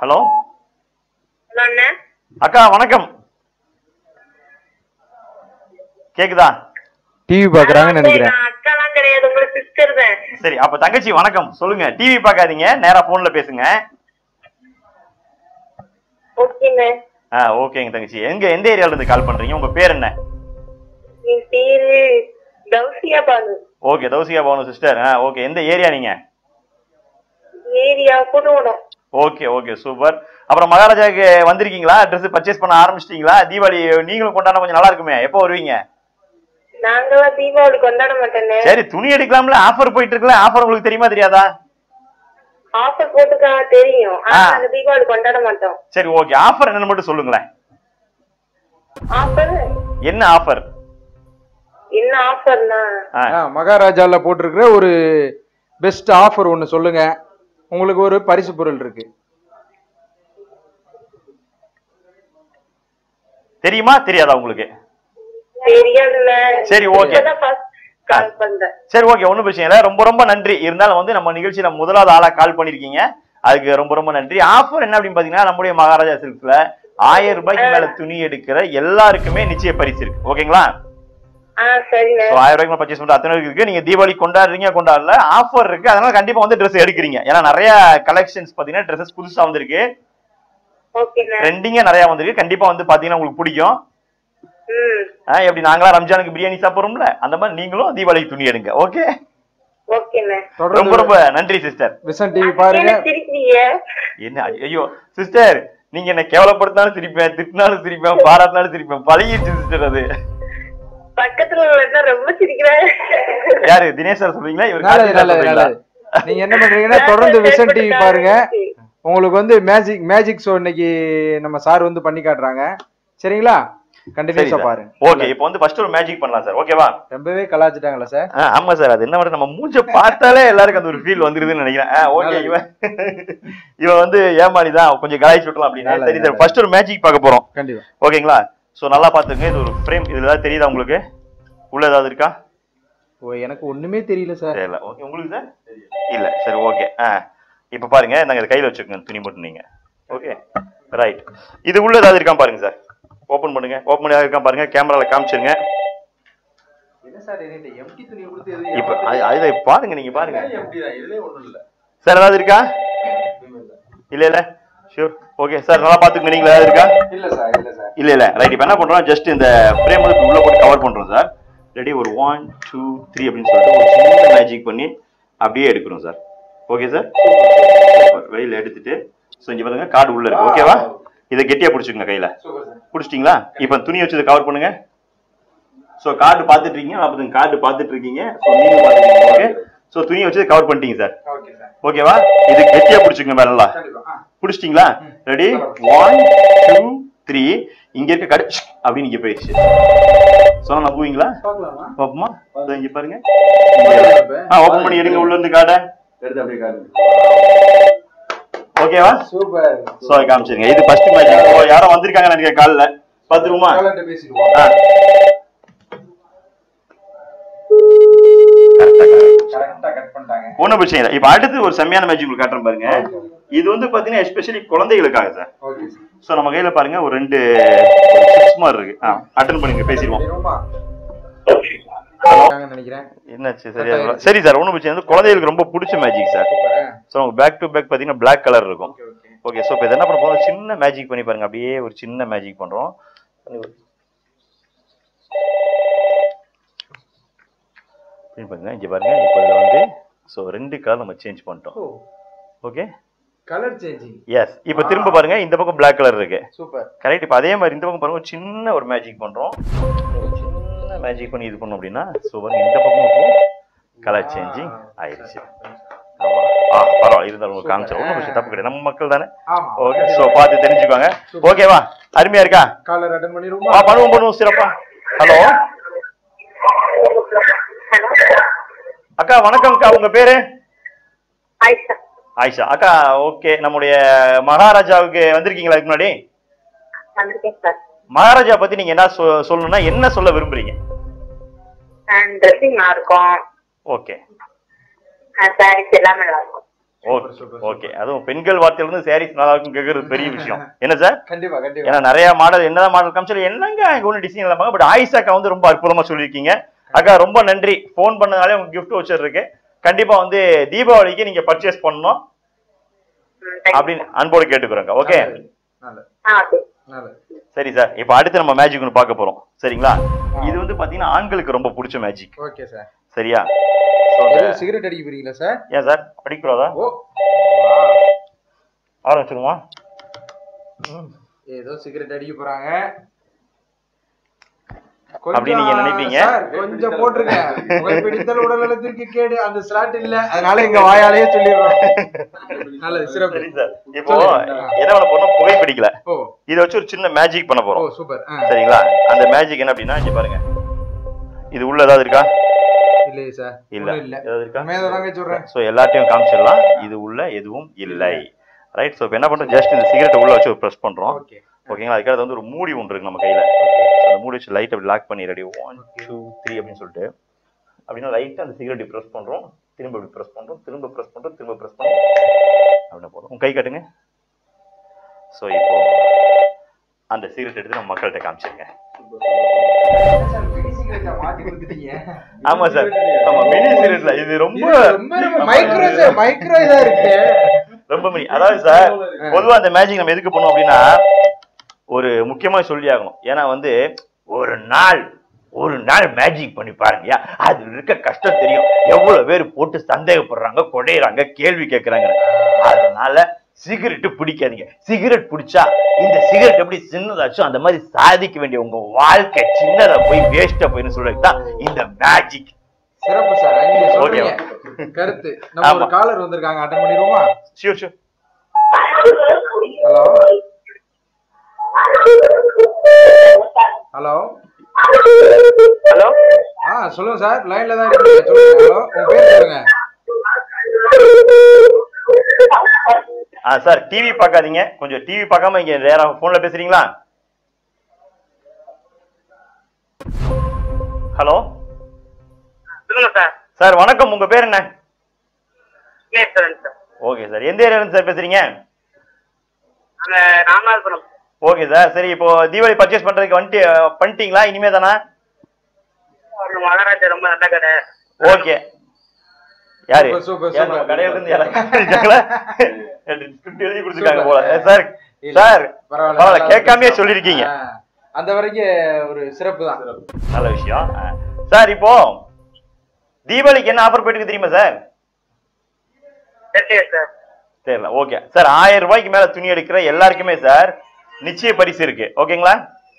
Hello hello அண்ணா அக்கா வணக்கம் கேக்குதா டிவி பாக்குறாங்கன்னு நினைக்கிறேன் நான் அக்காலாம் கிடையாது உங்க சிஸ்டர் தான் சரி அப்ப தங்கச்சி வணக்கம் சொல்லுங்க டிவி பார்க்காதீங்க நேரா போன்ல பேசுங்க ஓகேண்ணே ஆ ஓகேங்க தங்கச்சி எங்க எந்த ஏரியால இருந்து கால் பண்றீங்க உங்க பேர் என்ன என் பேரு தௌசியா பானு ஓகே தௌசிகா பவன் சிஸ்டர் ஆ ஓகே எந்த ஏரியா நீங்க area Puduvanam okay okay super அப்புறம் மகாராஜாக்கு வந்திருக்கீங்களா ட்ரெஸ் பர்ச்சேஸ் பண்ண ஆரம்பிச்சிட்டீங்களா தீபாவளி நீங்களும் கொண்டாட கொஞ்சம் நல்லா இருக்குமே எப்போ வருவீங்க நாங்களாம் தீபாவளி கொண்டாட மாட்டேன்னு சரி துணி எடுக்கலாம்ல ஆஃபர் போயிட்டு இருக்குல்ல ஆஃபர் உங்களுக்கு தெரியுமா தெரியாதா ஆஃபர் போட்டுக்கா தெரியும் ஆனா ஆ. நாங்க தீபாவளி கொண்டாட மாட்டோம் சரி ஓகே ஆஃபர் என்னன்னு மட்டும் சொல்லுங்களேன் ஆஃபர் என்ன ஆஃபர் என்ன ஆஃபர்னா ஆ, மகாராஜால போட்டிருக்கிற ஒரு பெஸ்ட் ஆஃபர் ஒன்னு சொல்லுங்க உங்களுக்கு ஒரு பரிசு பொருள் இருக்கு தெரியுமா தெரியாதா உங்களுக்கு தெரியாதுல்ல சரி, okay. இப்பதான் first கால் பண்றேன் சரி ஓகே ஒன்றும் பிரச்சனை இல்லை ரொம்ப ரொம்ப நன்றி இருந்தாலும் வந்து நம்ம நிகழ்ச்சியில முதலாவது ஆளா கால் பண்ணிருக்கீங்க அதுக்கு ரொம்ப ரொம்ப நன்றி ஆஃபர் என்ன அப்படின்னு பாத்தீங்கன்னா நம்முடைய மகாராஜா சில்க்ஸ்ல ஆயிரம் ரூபாய்க்கு மேல துணி எடுக்கிற எல்லாருக்குமே நிச்சய பரிசு இருக்கு ஓகேங்களா ஆ சரிண்ணே ஸோ ஆயிரம் ரூபாய்க்கு பர்ச்சேஸ் பண்ற அத்தனை பேருக்கு இருக்கு நீங்க தீபாவளி கொண்டாடுறீங்க கொண்டாடல ஆஃபர் இருக்கு அதனால கண்டிப்பா வந்து ட்ரெஸ் எடுக்கிறீங்க ஏன்னா நிறைய கலெக்ஷன்ஸ் பாத்தீங்கன்னா ட்ரெஸ்ஸஸ் புதுசா வந்திருக்கு ஓகேண்ணே ட்ரெண்டிங்கா நிறைய வந்திருக்கு கண்டிப்பா வந்து பாத்தீங்கன்னா உங்களுக்கு பிடிக்கும் ம் ஆ, எப்படி நாங்களா ரம்ஜானுக்கு பிரியாணி சாப்பிடுறோம்ல அந்த மாதிரி நீங்களும் தீபாவளிக்கு துணி எடுங்க ஓகே ஓகேண்ணே ரொம்ப தொடர்ந்து ரொம்ப நன்றி சிஸ்டர் விசன் டிவி பாருங்க என்ன சிரிக்கிறீங்க என்ன ஐயோ சிஸ்டர் நீங்க என்ன கேவலப்படுத்தினாலும் சிரிப்பேன் திட்டினாலும் சிரிப்பேன் பாராட்டினாலும் சிரிப்பேன் பழகிடுச்சு சிஸ்டர் அது பக்கத்துல உள்ளதா ரொம்ப சிரிக்கிறேன் யாரு தினேஷ் சார் சொல்றீங்களா இவர் நல்லது கார்த்திக் சார் நல்லது சொல்றீங்களா நல்லது நீங்க என்ன பண்றீங்கன்னா தொடர்ந்து விசன் டிவி பாருங்க உங்களுக்கு வந்து மேஜிக் மேஜிக் ஷோ இன்னைக்கு நம்ம சார் வந்து பண்ணி காட்டுறாங்க சரிங்களா சரி கண்டினியூஸா சார் பாருங்க ஓகே இப்போ வந்து ஃபர்ஸ்ட் ஒரு மேஜிக் பண்ணலாம் சார் ஓகேவா ரொம்பவே கலாச்சிட்டாங்களா சார் ஆ, ஆமா சார் அது என்ன பண்றது நம்ம மூஞ்ச பார்த்தாலே எல்லாருக்கும் அந்த ஒரு ஃபீல் வந்துருதுன்னு நினைக்கிறேன் ஓகே நல்லது. இவன் இவன் வந்து ஏமாளி தான் கொஞ்சம் கலாய்ச்சி விட்டலாம் அப்படின்னு நல்லது, சரி சார் நல்லது. ஃபர்ஸ்ட் ஒரு மேஜிக் பார்க்க போறோம் கண்டிப்பா ஓகேங்களா சோ நல்லா பாத்துங்க இது ஒரு ஃப்ரேம் இதுல ஏதாவது தெரியுதா உங்களுக்கு உள்ள ஏதாவது இருக்கா ஓ எனக்கு ஒண்ணுமே தெரியல சார் தெரியல ஓகே உங்களுக்கு சார் இல்ல சரி ஓகே ஆ இப்போ பாருங்க நாங்க இதை கையில வச்சுக்கோங்க துணி மட்டும் நீங்க ஓகே ரைட் இது உள்ள ஏதாவது இருக்கா பாருங்க சார் ஓபன் பண்ணுங்க ஓபன் பண்ணி இருக்கா பாருங்க கேமரால காமிச்சிருங்க என்ன சார் எம்டி துணி கொடுத்து இப்போ அது- அதை பாருங்க நீங்க பாருங்க எம்டி தான் இதுலயே ஒண்ணும் இல்ல சார் ஏதாவது இருக்கா இல்ல இல்ல ஷூர் ஓகே சார் நல்லா பாத்துக்கங்க நீங்க ஏதாவது இருக்கா இல்ல சார் இல்ல சார் இல்ல இல்ல ரைட் இப்போ என்ன பண்றோம் ஜஸ்ட் இந்த ஃப்ரேம் வந்து உள்ள போட்டு கவர் பண்றோம் சார் ரெடி ஒரு ஒன் டூ த்ரீ அப்படின்னு சொல்லிட்டு ஒரு சின்ன மேஜிக் பண்ணி அப்படியே எடுக்கிறோம் சார் ஓகே சார் வெளியில எடுத்துட்டு ஸோ இங்க பாருங்க கார்டு உள்ள இருக்கு ஓகேவா இதை கெட்டியா பிடிச்சிக்கங்க கையில சூப்பர் சார் பிடிச்சிட்டிங்களா இப்போ துணி வச்சு இதை கவர் பண்ணுங்க ஸோ கார்டு பார்த்துட்டு இருக்கீங்க நாற்பது கார்டு பார்த்துட்டு இருக்கீங்க ஸோ நீங்க பார்த்துருக்கீங்க ஓகே ஸோ துணியை வச்சு கவர் பண்ணிட்டீங்க சார் ஓகே சார் ஓகேவா இது கெட்டியா பிடிச்சிக்கங்க மேல நல்லா கண்டிப்பா ஆ. பிடிச்சிட்டிங்களா ரெடி ஒன் டூ த்ரீ இங்க இருக்க கடை அப்படின்னு இங்க போயிடுச்சு சொன்னா நம்புவீங்களா பார்க்கலாமா பாப்போமா இதோ இங்க பாருங்க பார்க்கலாமா? ஆ ஓபன் பண்ணி எடுங்க உள்ள இருந்து கார்டை எடுத்து அப்படியே காட்டுங்க ஓகேவா சூப்பர் சோ காமிச்சிருங்க இது ஃபர்ஸ்ட் மேட்ச் யாரோ வந்திருக்காங்க நினைக்கிறேன் கால்ல பாத்துருமா காலர்ட்ட பேசிடுவோம் ஆ கரெக்டா கட் பண்ணிட்டாங்க ஒன்றும் பிரச்சனை இல்லை இப்போ அடுத்து ஒரு செம்மையான மேட்ச் உங்களுக்கு காட்டுறேன் பாருங்க இது வந்து பாத்தீங்கன்னா எஸ்பெஷலி குழந்தைகளுக்காக சார் ஓகே சார் சோ நம்ம கையில பாருங்க ஒரு ரெண்டு சிக்ஸ் மாதிரி இருக்கு ஆ அட்டன் பண்ணுங்க பேசிடுவோம் நினைக்கிறேன் என்னாச்சு சரியா சரி சார் ஒன்றும் பிரச்சனை இல்லை. குழந்தைகளுக்கு ரொம்ப பிடிச்ச மேஜிக் சார் சூப்பர் ஸோ உங்களுக்கு பேக் டு பேக் பார்த்தீங்கன்னா பிளாக் கலர் இருக்கும் ஓகே ஓகே ஓகே ஸோ இப்போ இது என்ன பண்ண போறோம் சின்ன மேஜிக் பண்ணி பாருங்க அப்படியே ஒரு சின்ன மேஜிக் பண்றோம் பண்ணி பாருங்க இங்க பாருங்க இப்போ இதில் வந்து ஸோ ரெண்டு கலர் நம்ம சேஞ்ச் பண்ணிட்டோம் oh okay colour changing yes இப்போ திரும்ப பாருங்க இந்த பக்கம் பிளாக் கலர் இருக்கு சூப்பர் கரெக்ட் இப்போ அதே மாதிரி இந்த பக்கம் பாருங்க ஒரு சின்ன ஒரு மேஜிக் பண்றோம் ஒரு சின்ன மேஜிக் பண்ணி இது பண்ணோம் அப்படின்னா ஸோ பாருங்க இந்த பக்கம் இப்போ கலர் சேஞ்சிங் ஆயிடுச்சு ஆமா ஆ பரவாயில்ல இருந்தாலும் உங்களுக்கு காமிச்சிடும் ஒன்றும் பிரச்சனை தப்பு கிடையாது நம்ம மக்கள் தானே ஆமா ஓகே ஸோ பார்த்து தெரிஞ்சுக்கோங்க ஓகேவா அருமையா இருக்கா காலர் அட்டன் ஆ பண்ணிடுவோமா பண்ணுவோம் பண்ணுவோம் சிறப்பா ஹலோ அக்கா வணக்கம் அக்கா உங்க பேரு ஆயிஷா ஆயிஷா அக்கா ஓகே நம்முடைய மகாராஜாவுக்கு வந்திருக்கீங்களா இதுக்கு முன்னாடி வந்திருக்கேன் சார் மகாராஜா பத்தி நீங்க என்ன சொ- சொல்லணும்னா என்ன சொல்ல விரும்புறீங்க ட்ரெஸ்ஸிங் நல்லா இருக்கும் ஓகே சாரீஸ் எல்லாமே நல்லா இருக்கும் ஓகே super, ஓகே அதுவும் பெண்கள் வார்த்தையில இருந்து சாரீஸ் நல்லா இருக்கும் கேக்குறது பெரிய விஷயம் என்ன சார் கண்டிப்பா கண்டிப்பா ஏன்னா நிறைய மாடல் என்னதான் மாடல் காமிச்சாலும் என்னங்க அங்க ஒன்றும் டிசைன் இல்லாம பட் ஆயிஷா அக்கா வந்து ரொம்ப அற்புதமா சொல்லியிருக்கீங்க அக்கா ரொம்ப நன்றி ஃபோன் பண்ணதாலே உங்க gift வச்சர் இருக்கு கண்டிப்பா வந்து தீபாவளிக்கு நீங்க பர்ச்சேஸ் பண்ணணும் ம், thank you. அப்படின்னு அன்போடு கேட்டுக்கிறோங்க ஓகே நல்லது ஆ சரி நல்லது சரி சார் இப்போ அடுத்து நம்ம மேஜிக் ஒன்று பார்க்க போறோம் சரிங்களா இது வந்து பாத்தீங்கன்னா ஆண்களுக்கு ரொம்ப பிடிச்ச மேஜிக் ஓகே சார் சரியா So, இந்த- சிகரெட் அடிக்க போறீங்களா சார் ஏன் சார் படிக்கூடாதா ஓ ஆரம்பிச்சிருமா ஏதோ சிகரெட் அடிக்க போறாங்க அப்படி நீங்க நினைப்பீங்க? சார், கொஞ்சம் போட்டுருங்க புகைப்பிடித்தல் உடல் நலத்திற்கு கேடு அந்த ஸ்லாட் இல்ல அதனால எங்க வாயாலேயே சொல்லிடுறோம் நல்லது சிறப்பு சரி சார் இப்போ சொல்லுங்க. என்ன பண்ண போறோம் புகை பிடிக்கல ஓ இதை வச்சு ஒரு சின்ன மேஜிக் பண்ண ஓ போறோம் சூப்பர் சரிங்களா அந்த மேஜிக் என்ன அப்படின்னா இங்க பாருங்க இது உள்ள ஏதாவது இருக்கா இல்லையே சார் இல்ல ஒண்ணும் இல்ல ஏதாவது இருக்கா மேதாங்க சொல்றேன் ஸோ எல்லாத்தையும் காமிச்சிடலாம் இது உள்ள எதுவும் இல்லை ரைட் ஸோ இப்போ என்ன பண்றோம் ஜஸ்ட் இந்த சிகரெட்டை உள்ள வச்சு ப்ரெஸ் பண்றோம் ஓகே ஓகேங்களா அதுக்காக வந்து ஒரு மூடி ஒன்று இருக்கு நம்ம கையில So, அந்த மூடி வச்சு லைட் அப்படி லாக் பண்ணி ரெடி ஒன் டூ த்ரீ அப்படின்னு சொல்லிட்டு அப்படின்னா லைட்டாக அந்த சிகரெட் ப்ரெஸ் பண்றோம் திரும்ப இப்படி ப்ரெஸ் பண்றோம் திரும்ப ப்ரெஸ் பண்றோம் திரும்ப ப்ரெஸ் பண்ணி அப்படின்னு போதும் உங்க கை காட்டுங்க ஸோ இப்போ அந்த சிகரெட் எடுத்து நம்ம மக்கள்கிட்ட காமிச்சிருங்க மாத்தி கொடுத்துட்டீங்க ஆமா சார் ஆமா மினி சிகரெட்ல இது ரொம்ப மைக்ரோ சார் மைக்ரோ இதா இருக்கு ரொம்ப மினி அதாவது சார் பொதுவா அந்த மேஜிக் நம்ம எதுக்கு பண்ணுவோம் அப்படின்னா ஒரு முக்கியமா சொல்லி ஆகணும் ஏன்னா வந்து ஒரு நாள் ஒரு நாள் மேஜிக் பண்ணி பாருங்கயா அது இருக்க கஷ்டம் தெரியும் எவ்வளவு பேர் போட்டு சந்தேகப்படுறாங்க கொடையிறாங்க கேள்வி கேட்கறாங்க அதனால சிகரெட் பிடிக்காதீங்க சிகரெட் பிடிச்சா இந்த சிகரெட் எப்படி சின்னதாச்சோ அந்த மாதிரி சாதிக்க வேண்டிய உங்க வாழ்க்கை சின்னதா போய் வேஸ்டா போயின்னு சொல்றது தான் இந்த மேஜிக் சிறப்பு சார் நீங்க சொல்றீங்க கருத்து நம்ம ஒரு ஆமா. காலர் வந்திருக்காங்க அட்டன் பண்ணிடுவோமா sure sure hello hello hello ஆ சொல்லுங்க சார் லைன்ல தான் இருக்கீங்க சொல்லுங்க ஹலோ உங்க பேர் சொல்லுங்க ஆ சார் டிவி பார்க்காதீங்க கொஞ்சம் டிவி பார்க்காம இங்க நேரா போன்ல பேசுறீங்களா ஹலோ சொல்லுங்க சார் சார் வணக்கம் உங்க பேர் என்ன விக்னேஸ்வரன் சார் ஓகே சார் எந்த ஏரியால இருந்து சார் பேசுறீங்க நாங்க ராமநாதபுரம் ஓகே சார் சரி இப்போ தீபாவளி பர்ச்சேஸ் பண்றதுக்கு வந்துட்டு அஹ், பண்ணிட்டீங்களா இனிமே தானா ஒரு மகாராஜா ரொம்ப நல்ல கடை ஓகே யாரு சூப்பர், சூப்பர், யார் நம்ம சூப்பர். கடையில இருந்து யாராவது இருக்காங்களா? script எழுதி கொடுத்துருக்காங்க போல சார் இல்ல, சார் பரவாயில்ல, பரவாயில்ல நல்லா கேட்காமயே இருக்கு. சொல்லிருக்கீங்க ஆ, அந்த வரைக்கும் ஒரு சிறப்பு தான் நல்ல விஷயம் அஹ், சார் இப்போ தீபாவளிக்கு என்ன ஆஃபர் போயிட்டு இருக்கு தெரியுமா சார் தெரியல சார் தெரியல ஓகே சார் ஆயிரம் ரூபாய்க்கு மேல துணி எடுக்கிற எல்லாருக்குமே சார் நிச்சய பரிசு இருக்கு ஓகேங்களா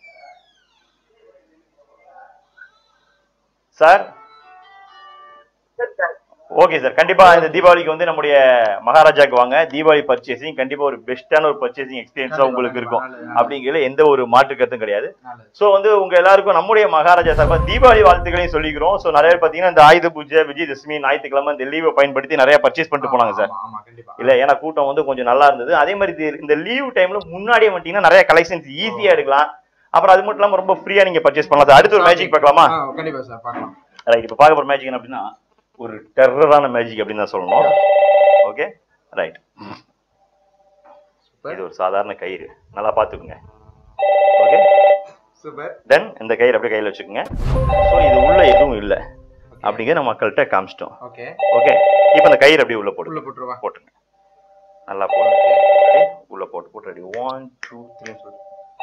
சார் சரி சார் ஓகே சார் கண்டிப்பா இந்த தீபாவளிக்கு வந்து நம்முடைய மகாராஜாக்கு வாங்க தீபாவளி பர்ச்சேசிங் கண்டிப்பா ஒரு பெஸ்டான ஒரு பர்ச்சேசிங் எக்ஸ்பீரியன்ஸா உங்களுக்கு இருக்கும் அப்படிங்கிறதுல எந்த ஒரு மாற்று கருத்தும் கிடையாது நல்லது. சோ வந்து உங்க எல்லாருக்கும் நம்முடைய மகாராஜா சார்பா தீபாவளி வாழ்த்துக்களையும் சொல்லிக்கிறோம் சோ நிறைய பேர் பாத்தீங்கன்னா இந்த ஆயுத பூஜை விஜயதசமி ஞாயிற்றுக்கிழமை இந்த லீவை பயன்படுத்தி நிறைய பர்ச்சேஸ் பண்ணிட்டு போனாங்க சார் ஆமா, ஆமா கண்டிப்பா இல்ல ஏன்னா கூட்டம் வந்து கொஞ்சம் நல்லா இருந்தது அதே மாதிரி இது- இந்த லீவ் டைம்ல முன்னாடியே வந்துட்டீங்கன்னா நிறைய கலெக்ஷன்ஸ் ஈஸியா எடுக்கலாம் அப்புறம் அது மட்டும் இல்லாம ரொம்ப ஃப்ரீயா நீங்க பர்ச்சேஸ் பண்ணலாம் சார் அடுத்து ஒரு மேஜிக் பார்க்கலாமா ஆ, கண்டிப்பா சார் பார்க்கலாம் ரைட் இப்போ பார்க்க போற மேஜிக் என்ன அப்படின்னா ஒரு டெரரான மேஜிக் அப்படின்னு தான் சொல்லணும் ஓகே ரைட் சூப்பர் இது ஒரு சாதாரண கயிறு நல்லா பாத்துக்குங்க ஓகே சூப்பர் தென் இந்த கயிறு அப்படியே கையில வச்சுக்கோங்க ஸோ இது உள்ள எதுவும் இல்லை அப்படிங்கிற நம்ம மக்கள்கிட்ட காமிச்சிட்டோம் ஓகே ஓகே இப்போ இந்த கயிறு அப்படியே உள்ள போடுங்க உள்ள போட்டுருவா போட்டுங்க நல்லா போடுங்க Ready? உள்ள போட்டு போட்டு ரெடி ஒன் டூ த்ரீ சொல்லி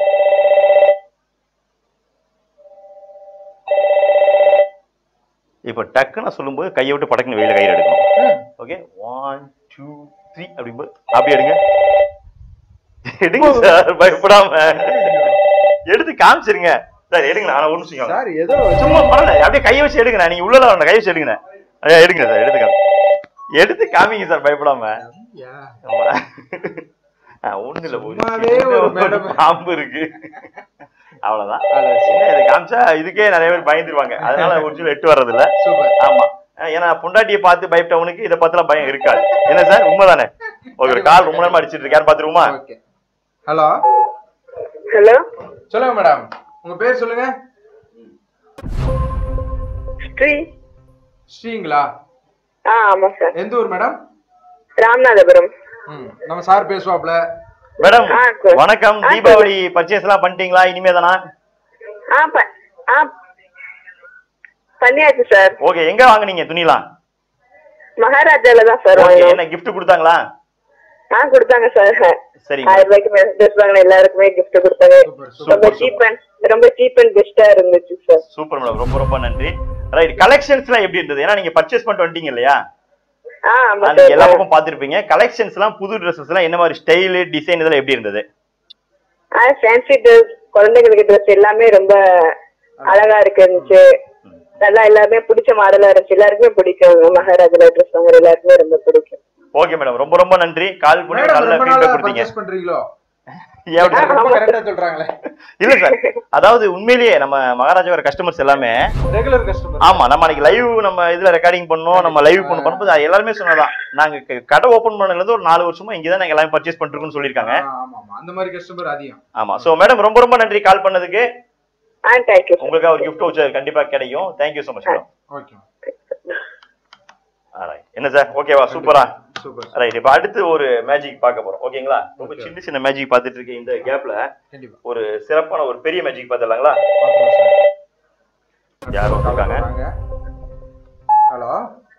இப்போ டக்குன்னு சொல்லும்போது கையை விட்டு படக்குன்னு வெளியில கயிறு எடுக்கணும் ஓகே ஒன் டூ த்ரீ அப்படிங்கும்போது அப்படி எடுங்க எடுங்க சார் பயப்படாம எடுத்து காமிச்சிருங்க சார் எடுங்க நான் ஒன்று செய்யணும் சார் ஏதோ சும்மா பண்ணல அப்படியே கையை வச்சு எடுங்க நீங்க உள்ள வேண்டாம் கையை வச்சு எடுங்க ஐயா எடுங்க சார் எடுத்து காமி எடுத்து காமிங்க சார் பயப்படாம யா. ஆமா. ஆ, ஒண்ணும் இல்ல ஒரு சும்மாவே சின்ன ஒரு ஒரு மேடம். பாம்பு இருக்கு அவ்வளவுதான் நல்லது, சின்ன இதை காமிச்சா இதுக்கே நிறைய பேர் பயந்துருவாங்க அதனால ஒரிஜினல் எட்டு வர்றது இல்ல சூப்பர் ஆமா அஹ் ஏன்னா பொண்டாட்டியை பார்த்து பயப்பட்டவனுக்கு இதை பத்திலாம் பயம் இருக்காது என்ன சார் உண்மைதானே ஒரு கால் ரொம்ப நேரமா அடிச்சிட்டு இருக்காரு பாத்துருவோமா ஓகே ஹலோ ஹலோ சொல்லுங்க மேடம் உங்க பேர் சொல்லுங்க ஸ்ரீ ஸ்ரீங்களா ஆ ஆமா சார் எந்த ஊர் மேடம் ராமநாதபுரம் ம் நம்ம சார் பேசுவாப்ல மேடம் ஆ, sir. வணக்கம் ஆ, sir. தீபாவளி பர்ச்சேஸ் எல்லாம் பண்ணிட்டீங்களா இனிமே தானா ஆ ப- ஆ பண்ணியாச்சு சார் ஓகே எங்க வாங்குனீங்க துணிலாம் மகாராஜால தான் சார் ஓகே வாங்கினோம் என்ன gift கொடுத்தாங்களா ஆ கொடுத்தாங்க சார் சரிங்க ஆயிரம் ரூபாய்க்கு மேல ட்ரெஸ் வாங்கின எல்லாருக்குமே gift கொடுத்தாங்க சூப்பர் சூப்பர் ரொம்ப சீப் அண்ட் ரொம்ப சீப் அண்ட் பெஸ்டா இருந்துச்சு சார் சூப்பர் மேடம் ரொம்ப ரொம்ப நன்றி ரைட் கலெக்ஷன்ஸ்லாம் எப்படி இருந்தது ஏன்னா நீங்க பர்ச்சேஸ் பண்ணிட்டு வந்துட்டீங்க இல்லையா ஆ ஆமா அது எல்லா சார் பக்கம் பார்த்திருப்பீங்க கலெக்ஷன்ஸ் எல்லாம் புது ட்ரெஸ்ஸஸ் எல்லாம் என்ன மாதிரி ஸ்டைல் டிசைன் இதெல்லாம் எப்படி இருந்தது ஆ ஃபேன்சி ட்ரெஸ் குழந்தைங்களுக்கு ட்ரெஸ் எல்லாமே ரொம்ப அழகா இருக்கு இருந்துச்சு நல்லா எல்லாருமே பிடிச்ச மாடலா இருந்துச்சு எல்லாருக்குமே பிடிக்கும் மகாராஜா ட்ரெஸ் வாங்குற எல்லாருக்குமே ரொம்ப பிடிக்கும் ஓகே மேடம் ரொம்ப ரொம்ப நன்றி கால் பண்ணி மேடம் நல்ல ரொம்ப ஃபீட்பேக் நாளா கொடுத்தீங்க பர்ச்சேஸ் பண்றீங்களோ ஏன் அப்படி சொல்றீங்க? ரொம்ப கரெக்டா சொல்றாங்களே இல்ல சார் அதாவது உண்மையிலேயே நம்ம மகாராஜா வர கஸ்டமர்ஸ் எல்லாமே ரெகுலர் கஸ்டமர் ஆமா நம்ம அன்னைக்கு லைவ் நம்ம இதுல ரெக்கார்டிங் பண்ணோம் நம்ம லைவ் பண்ண பண்ணும்போது அது எல்லாருமே சொன்னதான் நாங்க க- கடை ஓபன் பண்ணதுல இருந்து ஒரு நாலு வருஷமா இங்க தான் நாங்க எல்லாமே பர்ச்சேஸ் பண்ணிருக்கோம்னு சொல்லிருக்காங்க ஆமா ஆமா அந்த மாதிரி கஸ்டமர் அதிகம் ஆமா சோ மேடம் ரொம்ப ரொம்ப நன்றி கால் பண்ணதுக்கு ஆ தேங்க்யூ சார் உங்களுக்கு ஒரு gift voucher கண்டிப்பா கிடைக்கும் thank you so much madam okay என்ன சார் ஓகேவா சூப்பரா சூப்பர் ரைட் இப்போ அடுத்து ஒரு மேஜிக் பார்க்க போறோம் ஓகேங்களா ரொம்ப Okay. சின்ன சின்ன மேஜிக் பார்த்துட்டு இருக்க இந்த கேப்ல கண்டிப்பா ஒரு சிறப்பான ஒரு பெரிய மேஜிக் பார்த்துடலாங்களா பாத்துக்கலாம் சார் யார் வந்திருக்காங்க ஹலோ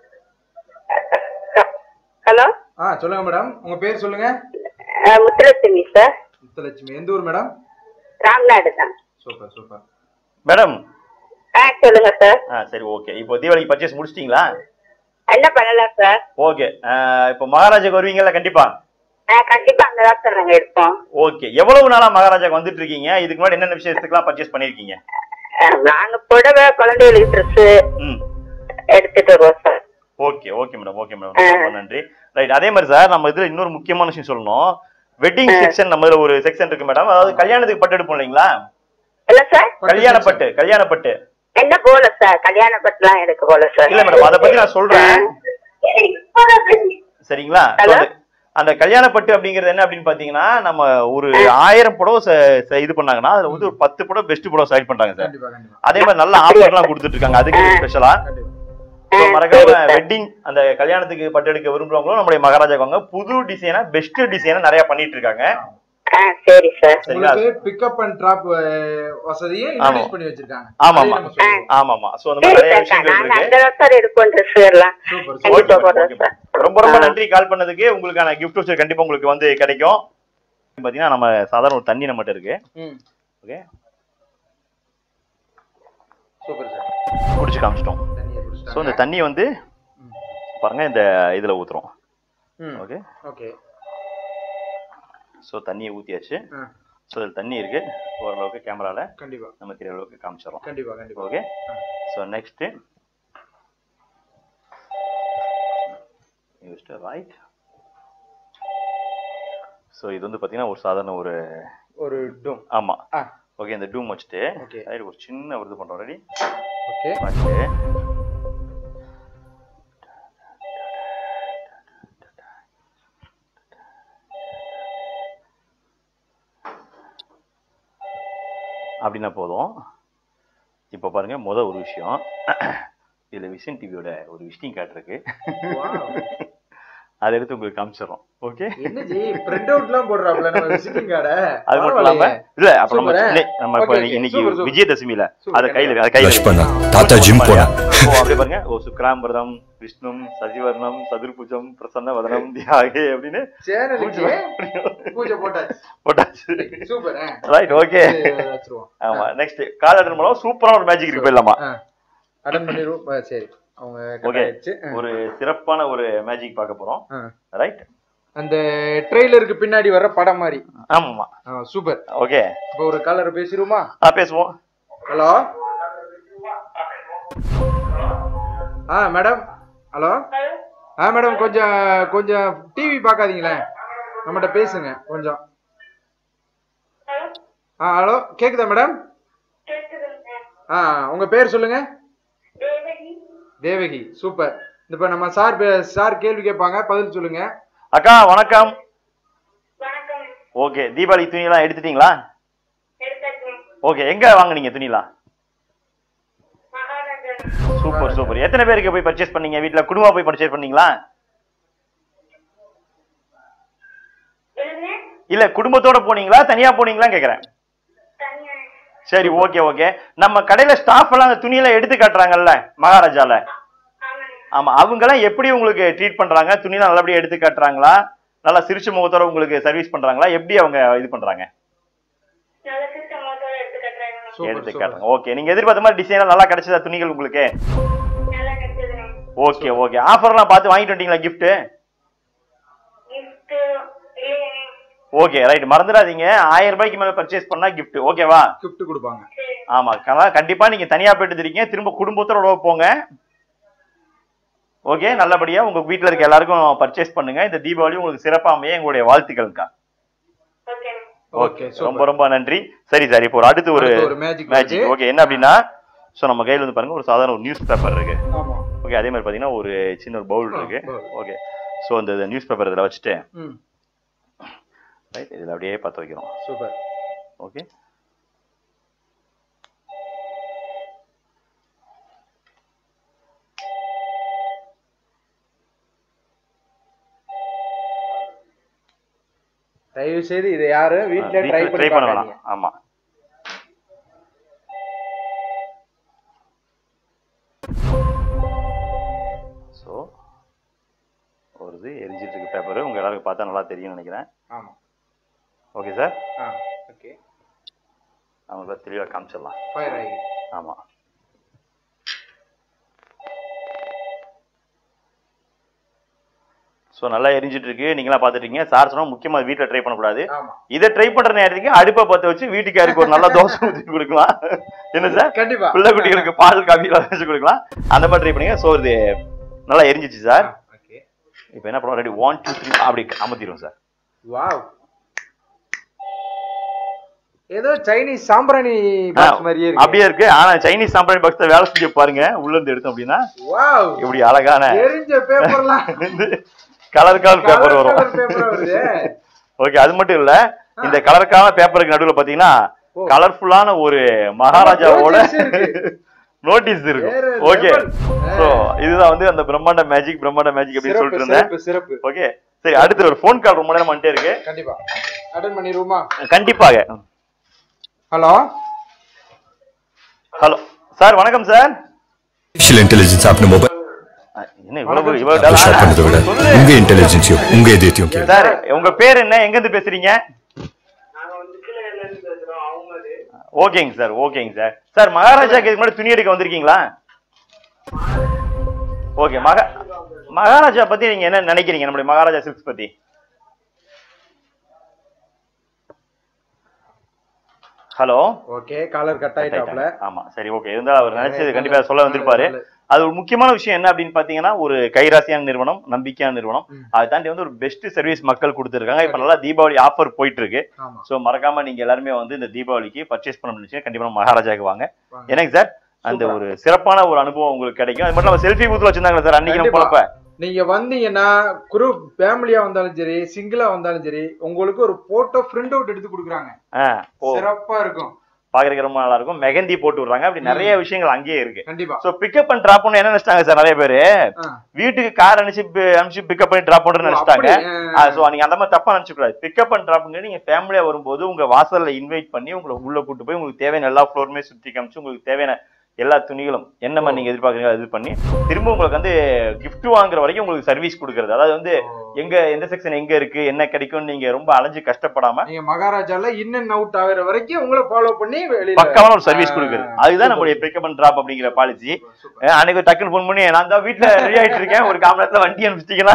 ஹலோ ஆ சொல்லுங்க மேடம் உங்க பேர் சொல்லுங்க முத்துலட்சுமி சார் முத்தலட்சுமி எந்த ஊர் மேடம் ராம்நாடு தான் சூப்பர் சூப்பர் மேடம் ஆ சொல்லுங்க சார் ஆ சரி ஓகே இப்போ தீபாவளிக்கு பர்ச்சேஸ் முடிச்சிட்டீங்களா என்ன பண்ணலாம் சார் ஓகே இப்போ மகாராஜாக்கு வருவீங்கல்ல கண்டிப்பா ஆ கண்டிப்பா அங்கதான் சார் நாங்க எடுப்போம் ஓகே எவ்வளவு நாளா மகாராஜாக்கு வந்துட்டு இருக்கீங்க இதுக்கு முன்னாடி என்னென்ன விஷயத்துக்குலாம் பர்ச்சேஸ் பண்ணிருக்கீங்க அஹ் நாங்க புடவை குழந்தைகளுக்கு ட்ரெஸ் ம் எடுத்துட்டு வருவோம் sir okay okay madam okay madam ரொம்ப நன்றி ரைட் அதே மாதிரி சார் நம்ம இதுல இன்னொரு முக்கியமான விஷயம் சொல்லணும் வெட்டிங் செக்ஷன் நம்ம இதுல ஒரு செக்ஷன் இருக்கு மேடம் அதாவது கல்யாணத்துக்கு பட்டு எடுப்போம் இல்லைங்களா இல்ல சார் கல்யாண பட்டு கல்யாண பட்டு என்ன போல சார் கல்யாண பட்டுலாம் எடுக்க போல சார் இல்ல மேடம் அதை பத்தி நான் சொல்றேன் சரிங்களா So, Hello? அந்த- அந்த கல்யாண பட்டு அப்படிங்கிறது என்ன அப்படின்னு பாத்தீங்கன்னா நம்ம ஒரு ஆயிரம் புடவை ச- ச- இது பண்ணாங்கன்னா அதுல வந்து ஒரு பத்து புடவை பெஸ்ட் புடவை செலக்ட் பண்றாங்க சார் கண்டிப்பா கண்டிப்பா அதே மாதிரி நல்ல ஆஃபர் எல்லாம் கொடுத்துட்டு இருக்காங்க அதுக்கு ஸ்பெஷலா கண்டிப்பா So, மறக்காம வெட்டிங் அந்த கல்யாணத்துக்கு பட்டு எடுக்க விரும்புறவங்களும் நம்மளுடைய மகாராஜா வாங்க புது டிசைனா பெஸ்ட் டிசைனா நிறைய பண்ணிட்டு இருக்காங்க ஆ சரி சார் சரிங்களா உங்களுக்கு பிக்கப் அண்ட் டிராப் வசதியை இன்ட்ரோடியூஸ் பண்ணி வச்சிருக்காங்க ஆமா, அதையும் ஆமா. நம்ம சொல்லுவோம். ஆமாமா சோ அந்த மாதிரி சரி நிறைய சார் விஷயங்கள் நாங்க இருக்கு அங்கதான் சார் எடுப்போம் ட்ரெஸ் எல்லாம் சூப்பர் Okay, கண்டிப்பா சூப்பர் madam, போடுறோம் okay, சார் madam. ரொம்ப ரொம்ப ஆ. நன்றி கால் பண்ணதுக்கு உங்களுக்கான கிஃப்ட் வச்சர் கண்டிப்பா உங்களுக்கு வந்து கிடைக்கும் பாத்தீங்கன்னா நம்ம சாதாரண ஒரு தண்ணி நம்மகிட்ட இருக்கு ம் ஓகே சூப்பர் சார் குடிச்சு காமிச்சிட்டோம் தண்ணியை ஸோ இந்த குடிச்சிட்டாங்க தண்ணியை வந்து ம். பாருங்க இந்த இதுல ஊத்துறோம் ம் ஓகே ஓகே ஸோ தண்ணியை ஊத்தியாச்சு ஆ ஸோ இதில் தண்ணி இருக்கு ஓரளவுக்கு கேமரால கண்டிப்பா நம்ம தெரிய அளவுக்கு காமிச்சிடறோம் கண்டிப்பா கண்டிப்பா ஓகே ஆ. So next used right so இது வந்து பார்த்தீங்கன்னா ஒரு சாதாரண ஒரு ஒரு டூம் ஆமா ஆ ஓகே இந்த டூம் வச்சுட்டு Okay. ரைட் ஒரு சின்ன ஒரு இது பண்ணுறோம் ரெடி ஓகே வச்சு அப்படின்னா போதும் இப்போ பாருங்க முத ஒரு விஷயம் இதுல விஷன் டிவியோட ஒரு விசிட்டிங் கார்டு இருக்கு Wow. அதை எடுத்து உங்களுக்கு காமிச்சிடுறோம் ஓகே என்ன ஜி பிரிண்ட் அவுட்லாம் போடுறாப்ல நம்ம விசிட்டிங் கார்டை அது மட்டும் இல்லாம இல்ல அப்ப நம்ம Super, இன்னை- நம்ம இப்ப Okay, okay. இன்னைக்கு Super, super. விஜயதசமியில Super, அத கையில அத கையில ப்ரஷ் பண்ணா தாத்தா ஜிம் போனா ஓ, அப்படியே பாருங்க ஓ சுக்ராம்பிரதம் விஷ்ணும் சசிவர்ணம் சதுர்புஜம் பிரசன்ன வதனம் தியாகே அப்படின்னு சேனலுக்கு பூஜை போட்டாச்சு போட்டாச்சு சூப்பர் ரைட் ஓகே வச்சிருவோம் ஆமா நெக்ஸ்ட் கால் அட்டன் பண்ணோம் சூப்பரான ஒரு மேஜிக் இருக்கு போயிடலாமா அட்டன் பண்ணிடுவோம் ஆ, சரி அவங்க cut Okay. ஆயிடுச்சு ஆ, ஒரு சிறப்பான ஒரு மேஜிக் பார்க்க போறோம் ஆ. ரைட் அந்த ட்ரெய்லருக்கு பின்னாடி வர படம் மாதிரி ஆமாமா சூப்பர் ஓகே இப்போ ஒரு கலர் பேசிடுவோமா ஆ பேசுவோம் ஹலோ ஆ மேடம் ஹலோ ஆ மேடம் கொஞ்சம் கொஞ்சம் டிவி பார்க்காதீங்களே நம்மகிட்ட பேசுங்க கொஞ்சம் ஆ ஹலோ கேக்குதா மேடம் ஆ உங்க பேர் சொல்லுங்க தேவகி சூப்பர் இப்போ நம்ம சார் பே- சார் கேள்வி கேட்பாங்க பதில் சொல்லுங்க அக்கா வணக்கம் ஓகே தீபாவளி துணி எல்லாம் எடுத்துட்டீங்களா ஓகே எங்க வாங்குனீங்க துணிலாம் சூப்பர் சூப்பர் எத்தனை பேருக்கு போய் பர்ச்சேஸ் பண்ணீங்க வீட்ல குடும்பமா போய் பர்ச்சேஸ் பண்ணீங்களா இல்ல குடும்பத்தோட போனீங்களா தனியா போனீங்களா கேக்குறேன் சரி ஓகே ஓகே நம்ம கடையில ஸ்டாஃப் எல்லாம் அந்த துணியெல்லாம் எடுத்து காட்டுறாங்கல்ல மகாராஜால ஆமா அவங்க எல்லாம் எப்படி உங்களுக்கு ட்ரீட் பண்றாங்க துணியெல்லாம் நல்லபடியா எடுத்து காட்டுறாங்களா நல்லா சிரிச்ச முகத்தோட உங்களுக்கு சர்வீஸ் பண்றாங்களா எப்படி அவங்க இது பண்றாங்க சூப்பர் எடுத்து சூப்பர் காட்டுறாங்க ஓகே நீங்க எதிர்பார்த்த மாதிரி டிசைன் நல்லா கிடைச்சதா துணிகள் உங்களுக்கு ஓகே ஓகே ஆஃபர்லாம் பார்த்து வாங்கிட்டு வந்துட்டீங்களா gift ஓகே ரைட் மறந்துடாதீங்க ஆயிரம் ரூபாய்க்கு மேல பர்ச்சேஸ் பண்ணா gift ஓகேவா gift கொடுப்பாங்க ஆமா கலா- கண்டிப்பா நீங்க தனியா போயிட்டு இருக்கீங்க திரும்ப குடும்பத்தோட போங்க ஓகே நல்லபடியா உங்க வீட்ல இருக்க எல்லாருக்கும் பர்ச்சேஸ் பண்ணுங்க இந்த தீபாவளி உங்களுக்கு சிறப்பா அமைய எங்களுடைய வாழ்த்துக்கள்க்கா ஓகே ரொம்ப ரொம்ப நன்றி சரி சார் இப்போ ஒரு அடுத்து ஒரு அடுத்து ஒரு magic மேஜிக் வருது. ஓகே என்ன அப்படின்னா சோ நம்ம கையில வந்து பாருங்க ஒரு சாதாரண ஒரு நியூஸ் பேப்பர் இருக்கு ஆமா ஓகே அதே மாதிரி பாத்தீங்கன்னா ஒரு சின்ன ஒரு பவுல் ஆ, இருக்கு bowl. ஓகே சோ இந்த நியூஸ் பேப்பர் இதுல வச்சுட்டு ம் ரைட் இதுல அப்படியே பத்த வைக்கிறோம் சூப்பர் ஓகே தயவு செய்து இதை யாரும் வீட்ல ட்ரை பண்ணி ட்ரை பண்ண பார்க்காதீங்க வேணாம் ஆமா ஸோ ஒரு இது எரிஞ்சிட்டு இருக்கு பேப்பர் உங்க எல்லாருக்கும் பார்த்தா நல்லா தெரியும்னு நினைக்கிறேன் ஆமா ஓகே சார் ஆ ஓகே அவங்க தெளிவாக காமிச்சிடலாம் ஃபயர் ஆகி ஆமா ஸோ நல்லா எரிஞ்சிட்டு இருக்கு நீங்களாம் பார்த்துட்டீங்க சார் சொன்னா முக்கியமா வீட்டில் ட்ரை பண்ணக்கூடாது ஆமா இதை ட்ரை பண்ற நேரத்துக்கு அடுப்பை பத்த வச்சு வீட்டுக்காருக்கு ஒரு நல்ல தோசை ஊற்றி கொடுக்கலாம் என்ன சார் கண்டிப்பா பிள்ளை குட்டிகளுக்கு பால் காபி வச்சு கொடுக்கலாம் அந்த மாதிரி ட்ரை பண்ணுங்க ஸோ இது நல்லா எரிஞ்சிச்சு சார் ஓகே இப்போ என்ன பண்ணுவோம் ரெடி ஒன் டூ த்ரீ அப்படி அமர்த்திடுவோம் சார் வாவ் ஏதோ சைனீஸ் சாம்பிராணி பாக்ஸ் மாதிரியே இருக்கு அப்படியே இருக்கு ஆனா சைனீஸ் சாம்பிராணி பாக்ஸ் வேலை செஞ்சு பாருங்க உள்ள இருந்து எடுத்தோம் அப்படின்னா வாவ் இப்படி அழகான எரிஞ்ச பேப்பர்லாம் கலர் கலர் பேப்பர் வரும் பேப்பர் வருது ஓகே அது மட்டும் இல்ல இந்த கலருக்கான பேப்பருக்கு நடுவுல பாத்தீங்கன்னா ஓ. கலர்ஃபுல்லான ஒரு மகாராஜாவோட notice இருக்கு. நோட்டீஸ் இருக்கும் வேற ஓகே level. சோ இதுதான் வந்து அந்த பிரம்மாண்ட மேஜிக் பிரம்மாண்ட மேஜிக் அப்படின்னு சிறப்பு சொல்லிட்டு இருந்தேன் சிறப்பு சிறப்பு ஓகே சரி அடுத்து ஒரு ஃபோன் கால் ரொம்ப நேரம் வந்துட்டே இருக்கு கண்டிப்பா அட்டன் பண்ணிடுவோமா கண்டிப்பாக ஹலோ ஹலோ சார் வணக்கம் சார் ஆர்டிஃபிஷியல் இன்டெலிஜென்ஸ் आपने मोबाइल என்ன இவ்வளவு வணக்கம் இவ்வளவு ஷேர் பண்ணதை விட சொல்லு. உங்க இன்டெலிஜென்ஸையும் உங்க இதயத்தையும் கேளு சார் உங்க பேர் என்ன எங்க இருந்து பேசுறீங்க ஓகேங்க சார் ஓகேங்க சார் சார் மகாராஜாக்கு இதுக்கு முன்னாடி துணி எடுக்க வந்திருக்கீங்களா ஓகே மகா மகாராஜா பத்தி நீங்க என்ன நினைக்கிறீங்க நம்முடைய மகாராஜா சில்க்ஸ் பத்தி ஹலோ ஓகே காலர் கட் ஆயிட்டாப்ல ஆமா சரி ஓகே இருந்தாலும் அவர் நினைச்சது கண்டிப்பா சொல்ல வந்திருப்பாரு அது ஒரு முக்கியமான விஷயம் என்ன அப்படின்னு பாத்தீங்கன்னா ஒரு கைராசியான நிறுவனம் நம்பிக்கையான நிறுவனம் ம். அதை தாண்டி வந்து ஒரு பெஸ்ட் சர்வீஸ் மக்கள் கொடுத்துருக்காங்க இப்ப நல்லா தீபாவளி ஆஃபர் போயிட்டு இருக்கு ஆமா சோ மறக்காம நீங்க எல்லாருமே வந்து இந்த தீபாவளிக்கு பர்ச்சேஸ் பண்ண முடிச்சு கண்டிப்பா நம்ம மகாராஜாக்கு வாங்க வாங்க. எனக்கு சார் அந்த Super. ஒரு சிறப்பான ஒரு அனுபவம் உங்களுக்கு கிடைக்கும் அது மட்டும் நம்ம செல்ஃபி பூத்துல வச்சிருந்தாங்க சார் அன்னைக்கு நம்ம கண்டிப்பா. போனப்ப நீங்க வந்தீங்கன்னா குரூப் ஃபேமிலியா வந்தாலும் சரி சிங்கிளா வந்தாலும் சரி உங்களுக்கு ஒரு போட்டோ பிரிண்ட் அவுட் எடுத்து கொடுக்குறாங்க ஆ, ஓ சிறப்பா இருக்கும் பாக்குறதுக்கு ரொம்ப நல்லா இருக்கும் மெகந்தி போட்டு விடுறாங்க அப்படி நிறைய விஷயங்கள் அங்கேயே இருக்கு கண்டிப்பா சோ பிக்கப் அண்ட் டிராப் பண்ண என்ன நினைச்சிட்டாங்க சார் நிறைய பேரு ஆ. வீட்டுக்கு கார் அனுப்பிச்சு பி- அனுப்பிச்சு பிக்கப் பண்ணி டிராப் பண்றேன்னு நினைச்சிட்டாங்க அப்படி, சோ நீங்க அந்த மாதிரி தப்பா நினைச்சு கூடாது பிக்கப் அண்ட் டிராப்ங்க நீங்க ஃபேமிலியா வரும்போது உங்க வாசல்ல இன்வைட் பண்ணி உங்களை உள்ள கூட்டு போய் உங்களுக்கு தேவையான எல்லா ஃப்ளோருமே சுத்தி காமிச்சு உங்களுக்கு தேவையான எல்லா துணிகளும் என்ன மாதிரி நீங்க எதிர்பார்க்குறீங்க இது பண்ணி திரும்ப உங்களுக்கு வந்து gift வாங்குற வரைக்கும் உங்களுக்கு சர்வீஸ் கொடுக்கறது அதாவது வந்து எங்க எந்த செக்ஷன் எங்க இருக்கு என்ன கிடைக்கும் நீங்க ரொம்ப அலைஞ்சு கஷ்டப்படாம நீங்க மகாராஜால இன் அண்ட் அவுட் ஆகுற வரைக்கும் உங்களை ஃபாலோ பண்ணி வெளியில பக்காவான ஒரு சர்வீஸ் ஆ, கொடுக்குறது அதுதான் super. நம்மளுடைய பிக்கப் அண்ட் டிராப் அப்படிங்கிற பாலிசி சூப்பர். அன்னைக்கு டக்குன்னு ஃபோன் பண்ணி நான் தான் வீட்டுல ரெடி ஆயிட்டு இருக்கேன் ஒரு காம நேரத்துல வண்டி அனுப்பிச்சிட்டீங்கன்னா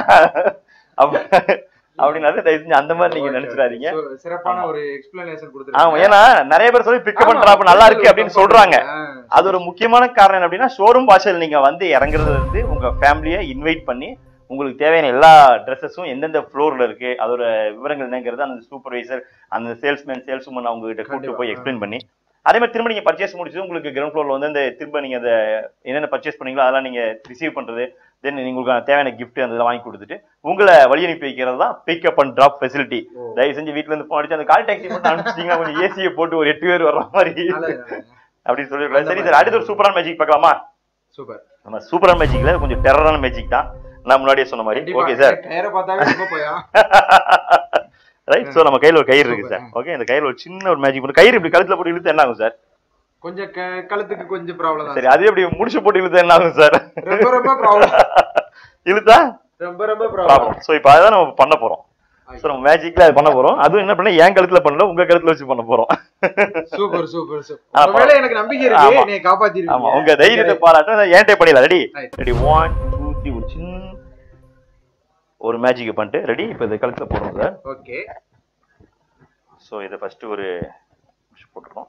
அப்ப- அப்படின்னாரு தயவு செஞ்சு அந்த மாதிரி நீங்க Okay, நினைச்சிடாதீங்க okay. So, சிறப்பான ஒரு எக்ஸ்பிளனேஷன் ஆமா கொடுத்துருக்காங்க ஏன்னா நிறைய பேர் சொல்லி பிக்கப் அண்ட் டிராப் நல்லா இருக்கு அப்படின்னு சொல்றாங்க அது ஒரு முக்கியமான காரணம் என்ன அப்படின்னா ஷோரூம் வாசல் நீங்க வந்து இறங்குறதுல இருந்து உங்க ஃபேமிலியை இன்வைட் பண்ணி உங்களுக்கு தேவையான எல்லா ட்ரெஸ்ஸஸும் எந்தெந்த ஃப்ளோர்ல இருக்கு அதோட விவரங்கள் என்னங்கிறது அந்த சூப்பர்வைசர் அந்த சேல்ஸ்மேன் சேல்ஸ் உமன் அவங்க கிட்ட கூட்டு போய் கண்டிப்பா. எக்ஸ்பிளைன் பண்ணி அதே மாதிரி திரும்ப நீங்க பர்ச்சேஸ் முடிச்சு உங்களுக்கு கிரவுண்ட் ஃப்ளோர்ல வந்து அந்த திரும்ப நீங்க அந்த என்னென்ன பர்ச்சேஸ் பண்ணீங்களோ அதெல்லாம் நீங்க ரிசீவ் பண்றது தென் உங்களுக்கு தேவையான gift அந்த இதெல்லாம் வாங்கி கொடுத்துட்டு உங்களை வழி அனுப்பி வைக்கிறது தான் pickup and drop facility oh. தயவு செஞ்சு வீட்ல இருந்து போன் அடிச்சு அந்த கால் டாக்ஸி மட்டும் அனுப்பிச்சிட்டீங்கன்னா கொஞ்சம் ஏசியை போட்டு ஒரு எட்டு பேர் வர்ற மாதிரி அப்படின்னு சொல்லிருக்கலாம் சரி சார் அடுத்து ஒரு சூப்பரான மேஜிக் பார்க்கலாமா சூப்பர் நம்ம சூப்பரான மேஜிக்ல கொஞ்சம் டெரரான மேஜிக் தான் நான் முன்னாடியே சொன்ன மாதிரி ஓகே சார் டயரை பார்த்தாவே ரொம்ப போயா ரைட் சோ நம்ம கையில ஒரு கயிறு இருக்கு சார் ஓகே இந்த கயிறுல ஒரு சின்ன ஒரு மேஜிக் பண்ணி கயிறு இப்படி கழுத்துல போட்டு இழுத்து என்ன ஆகும் சார் கொஞ்சம் க- கழுத்துக்கு கொஞ்சம் ப்ராப்ளம் சரி அதே இப்படி முடிச்சு போட்டு இழுத்து என்ன ஆகும் சார் ரொம்ப ரொம்ப ப்ராப்ளம் இழுத்தா ரொம்ப ரொம்ப ப்ராப்ளம் ப்ராப்ளம் சோ இப்போ அதான் நம்ம பண்ண போறோம் சோ நம்ம மேஜிக்ல அது பண்ண போறோம் அதுவும் என்ன பண்ண என் கழுத்துல பண்ணல உங்க கழுத்துல வச்சு பண்ண போறோம் சூப்பர் சூப்பர் ஆ, சூப்பர் மேல எனக்கு நம்பிக்கை ஆமா. இருக்கு நீ ஆமா காப்பாத்திருவீங்க உங்க தைரியத்தை பாராட்ட ஏன்டே பண்ணிடலாம் ready Right. Ready one two three ஒரு சின்ன ஒரு மேஜிக் பண்ணிட்டு ரெடி இப்போ இதை கழுத்துல போடுறோம் சார் ஓகே ஸோ இதை ஃபர்ஸ்ட் ஒரு push போட்டுருக்கோம்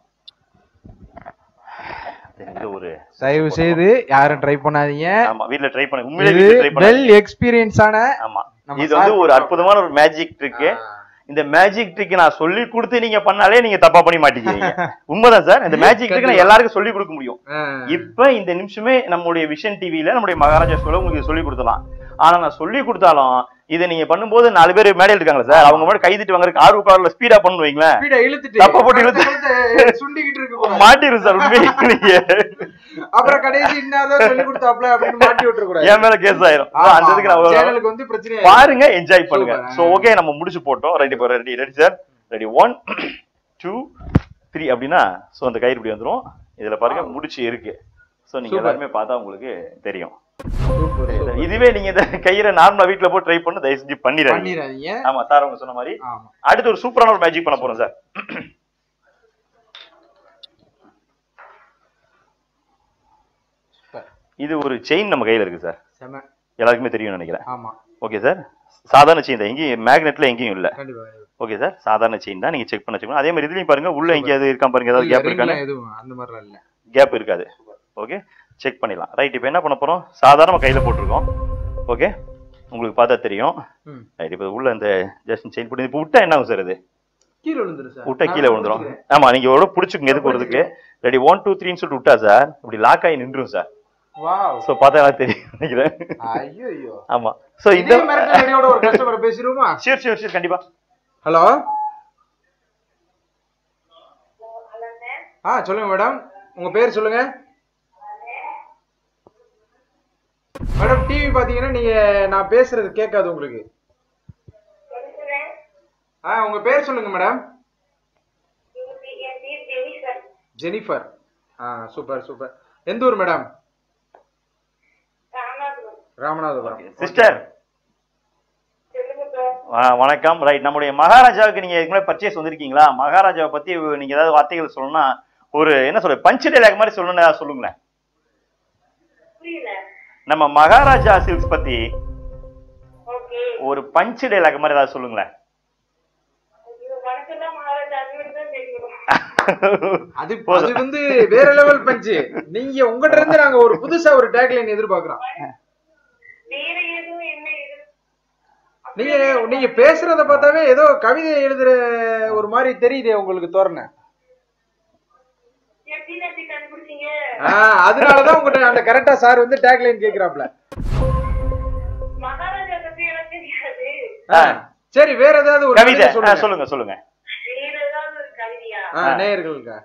Then இது ஒரு தயவு செய்து யாரும் ட்ரை பண்ணாதீங்க ஆமா வீட்ல ட்ரை பண்ண உண்மையிலே இது வீட்ல ட்ரை பண்ண வெல் எக்ஸ்பீரியன்ஸான ஆமா நம்ம இது வந்து சார் ஒரு அற்புதமான ஒரு மேஜிக் ட்ரிக் இந்த மேஜிக் ட்ரிக் நான் சொல்லி கொடுத்து நீங்க பண்ணாலே நீங்க தப்பா பண்ணி மாட்டீங்க உண்மைதான் சார் இந்த மேஜிக் ட்ரிக் நான் எல்லாருக்கும் சொல்லி கொடுக்க முடியும் இப்ப இந்த நிமிஷமே நம்முடைய விஷன் டிவில நம்முடைய மகாராஜா சொல்ல உங்களுக்கு சொல்லி கொடுத்தலாம் ஆனா நான் சொல்லி கொடுத்தாலும் இதை நீங்க பண்ணும்போது நாலு பேர் மேடையில் இருக்காங்களா சார் அவங்க மட்டும் கைதிட்டு வாங்குறதுக்கு ஆர்வ கார்ல ஸ்பீடா பண்ணு வைங்களேன் ஸ்பீடா இழுத்துட்டு தப்பா போட்டு இழுத்து. கழுத்தை சுண்டிக்கிட்டு இருக்க கூடாது. மாட்டிரும் சார் உண்மையிலே நீங்க அப்புறம் கடைசி இன்னாதான் சொல்லி கொடுத்தாப்ல அப்படின்னு மாட்டி விட்டுற கூடாது என் மேல கேஸ் ஆயிரும் So, அந்த இதுக்கு நான் ஒரு- சேனலுக்கு வந்து பிரச்சனை பாருங்க என்ஜாய் பண்ணுங்க Super. சோ ஓகே நம்ம முடிச்சு போட்டோம் ready ready ready sir ready one two three அப்படின்னா சோ அந்த கயிறு இப்படி வந்துரும் இதுல பாருங்க முடிச்சு இருக்கு சோ நீங்க Super. எல்லாருமே பார்த்தா உங்களுக்கு தெரியும் சூப்பர் சூப்பர் இதுவே நீங்க இந்த கயிறை நார்மலா வீட்ல போட்டு ட்ரை பண்ண தயவு செஞ்சு பண்ணிடாதீங்க பண்ணிடாதீங்க ஆமா சார் அவங்க சொன்ன மாதிரி ஆமா அடுத்து ஒரு சூப்பரான ஒரு மேஜிக் பண்ண போறோம் சார் சூப்பர் இது ஒரு செயின் நம்ம கையில இருக்கு சார் செம எல்லாருக்குமே தெரியும்னு நினைக்கிறேன் ஆமா ஓகே சார் சாதாரண செயின் தான் எங்கேயும் மேக்னெட்ல எங்கேயும் இல்ல கண்டிப்பா ஓகே சார் சாதாரண செயின் தான் நீங்க செக் பண்ண வச்சுக்கணும் அதே மாதிரி இதுலயும் பாருங்க உள்ள எங்கேயாவது இருக்கா பாருங்க ஏதாவது கேப் இருக்கான்னு ringலாம் எதுவும் அந்த மாதிரிலாம் இல்ல கேப் இருக்காது ஓகே செக் பண்ணிடலாம் ரைட் இப்போ என்ன பண்ண போறோம் சாதாரண கையில போட்டிருக்கோம் ஓகே உங்களுக்கு பார்த்தா தெரியும் ம். ரைட் இப்போ உள்ள இந்த ஜஸ்ட் செயின் போட்டு இப்போ விட்டா என்ன ஆகும் சார் இது கீழே விழுந்துரு சார் விட்டா கீழே விழுந்துரும் ஆமா நீங்க எவ்வளோ பிடிச்சிக்கங்க எதுக்கு வருதுக்கு ரெடி ஒன் டூ த்ரீன்னு சொல்லிட்டு விட்டா சார் இப்படி லாக் ஆகி நின்றும் சார் வாவ் ஸோ பார்த்தா எனக்கு தெரியும் நினைக்கிறேன் ஐயோ ஐயோ ஆமா ஸோ இந்த இதே மிரட்டல் ஐடியோட ஒரு கஸ்டமர் பேசிடுவோமா ஷியர் ஷியர் ஷியர் கண்டிப்பா ஹலோ ஆ சொல்லுங்க மேடம் உங்க பேர் சொல்லுங்க மேடம் டிவி பாத்தீங்கன்னா நீங்க நான் பேசுறது கேட்காது உங்களுக்கு ஆ உங்க பேர் சொல்லுங்க மேடம் ஜெனிஃபர் ஆ சூப்பர் சூப்பர் எந்த ஊர் மேடம் ராமநாதபுரம் சிஸ்டர் வணக்கம் ரைட் நம்முடைய மகாராஜாவுக்கு நீங்க இதுக்கு முன்னாடி பர்ச்சேஸ் வந்திருக்கீங்களா மகாராஜாவை பத்தி நீங்க ஏதாவது வார்த்தைகள் சொல்லணும்னா ஒரு என்ன சொல்ற பஞ்சு டைலாக் மாதிரி சொல்லணும்னு ஏதாவது சொல்லுங்களேன் நம்ம மகாராஜா சில்க்ஸ் பத்தி ஒரு பஞ்சு டைலாக் மாதிரி ஏதாவது சொல்லுங்களேன் அது அது வந்து வேற லெவல் பஞ்சு நீங்க உங்ககிட்ட இருந்து நாங்க ஒரு புதுசா ஒரு டேக்லைன் எதிர்பார்க்கிறோம் நீங்க நீங்க பேசுறத பார்த்தாவே ஏதோ கவிதை எழுதுற ஒரு மாதிரி தெரியுதே உங்களுக்கு தோரணை ஆ, அதனாலதான் உங்ககிட்ட அந்த கரெக்டா சார் வந்து டேக்லைன் கேக்குறாப்ல மகாராஜா பத்தி எனக்கு தெரியாது ஆ, சரி வேற ஏதாவது ஒரு கவிதை கவிதை ஆ, சொல்லுங்க சொல்லுங்க சொல்லுங்க வேற ஏதாவது ஒரு கவிதையா ஆ, நேயர்களுக்கு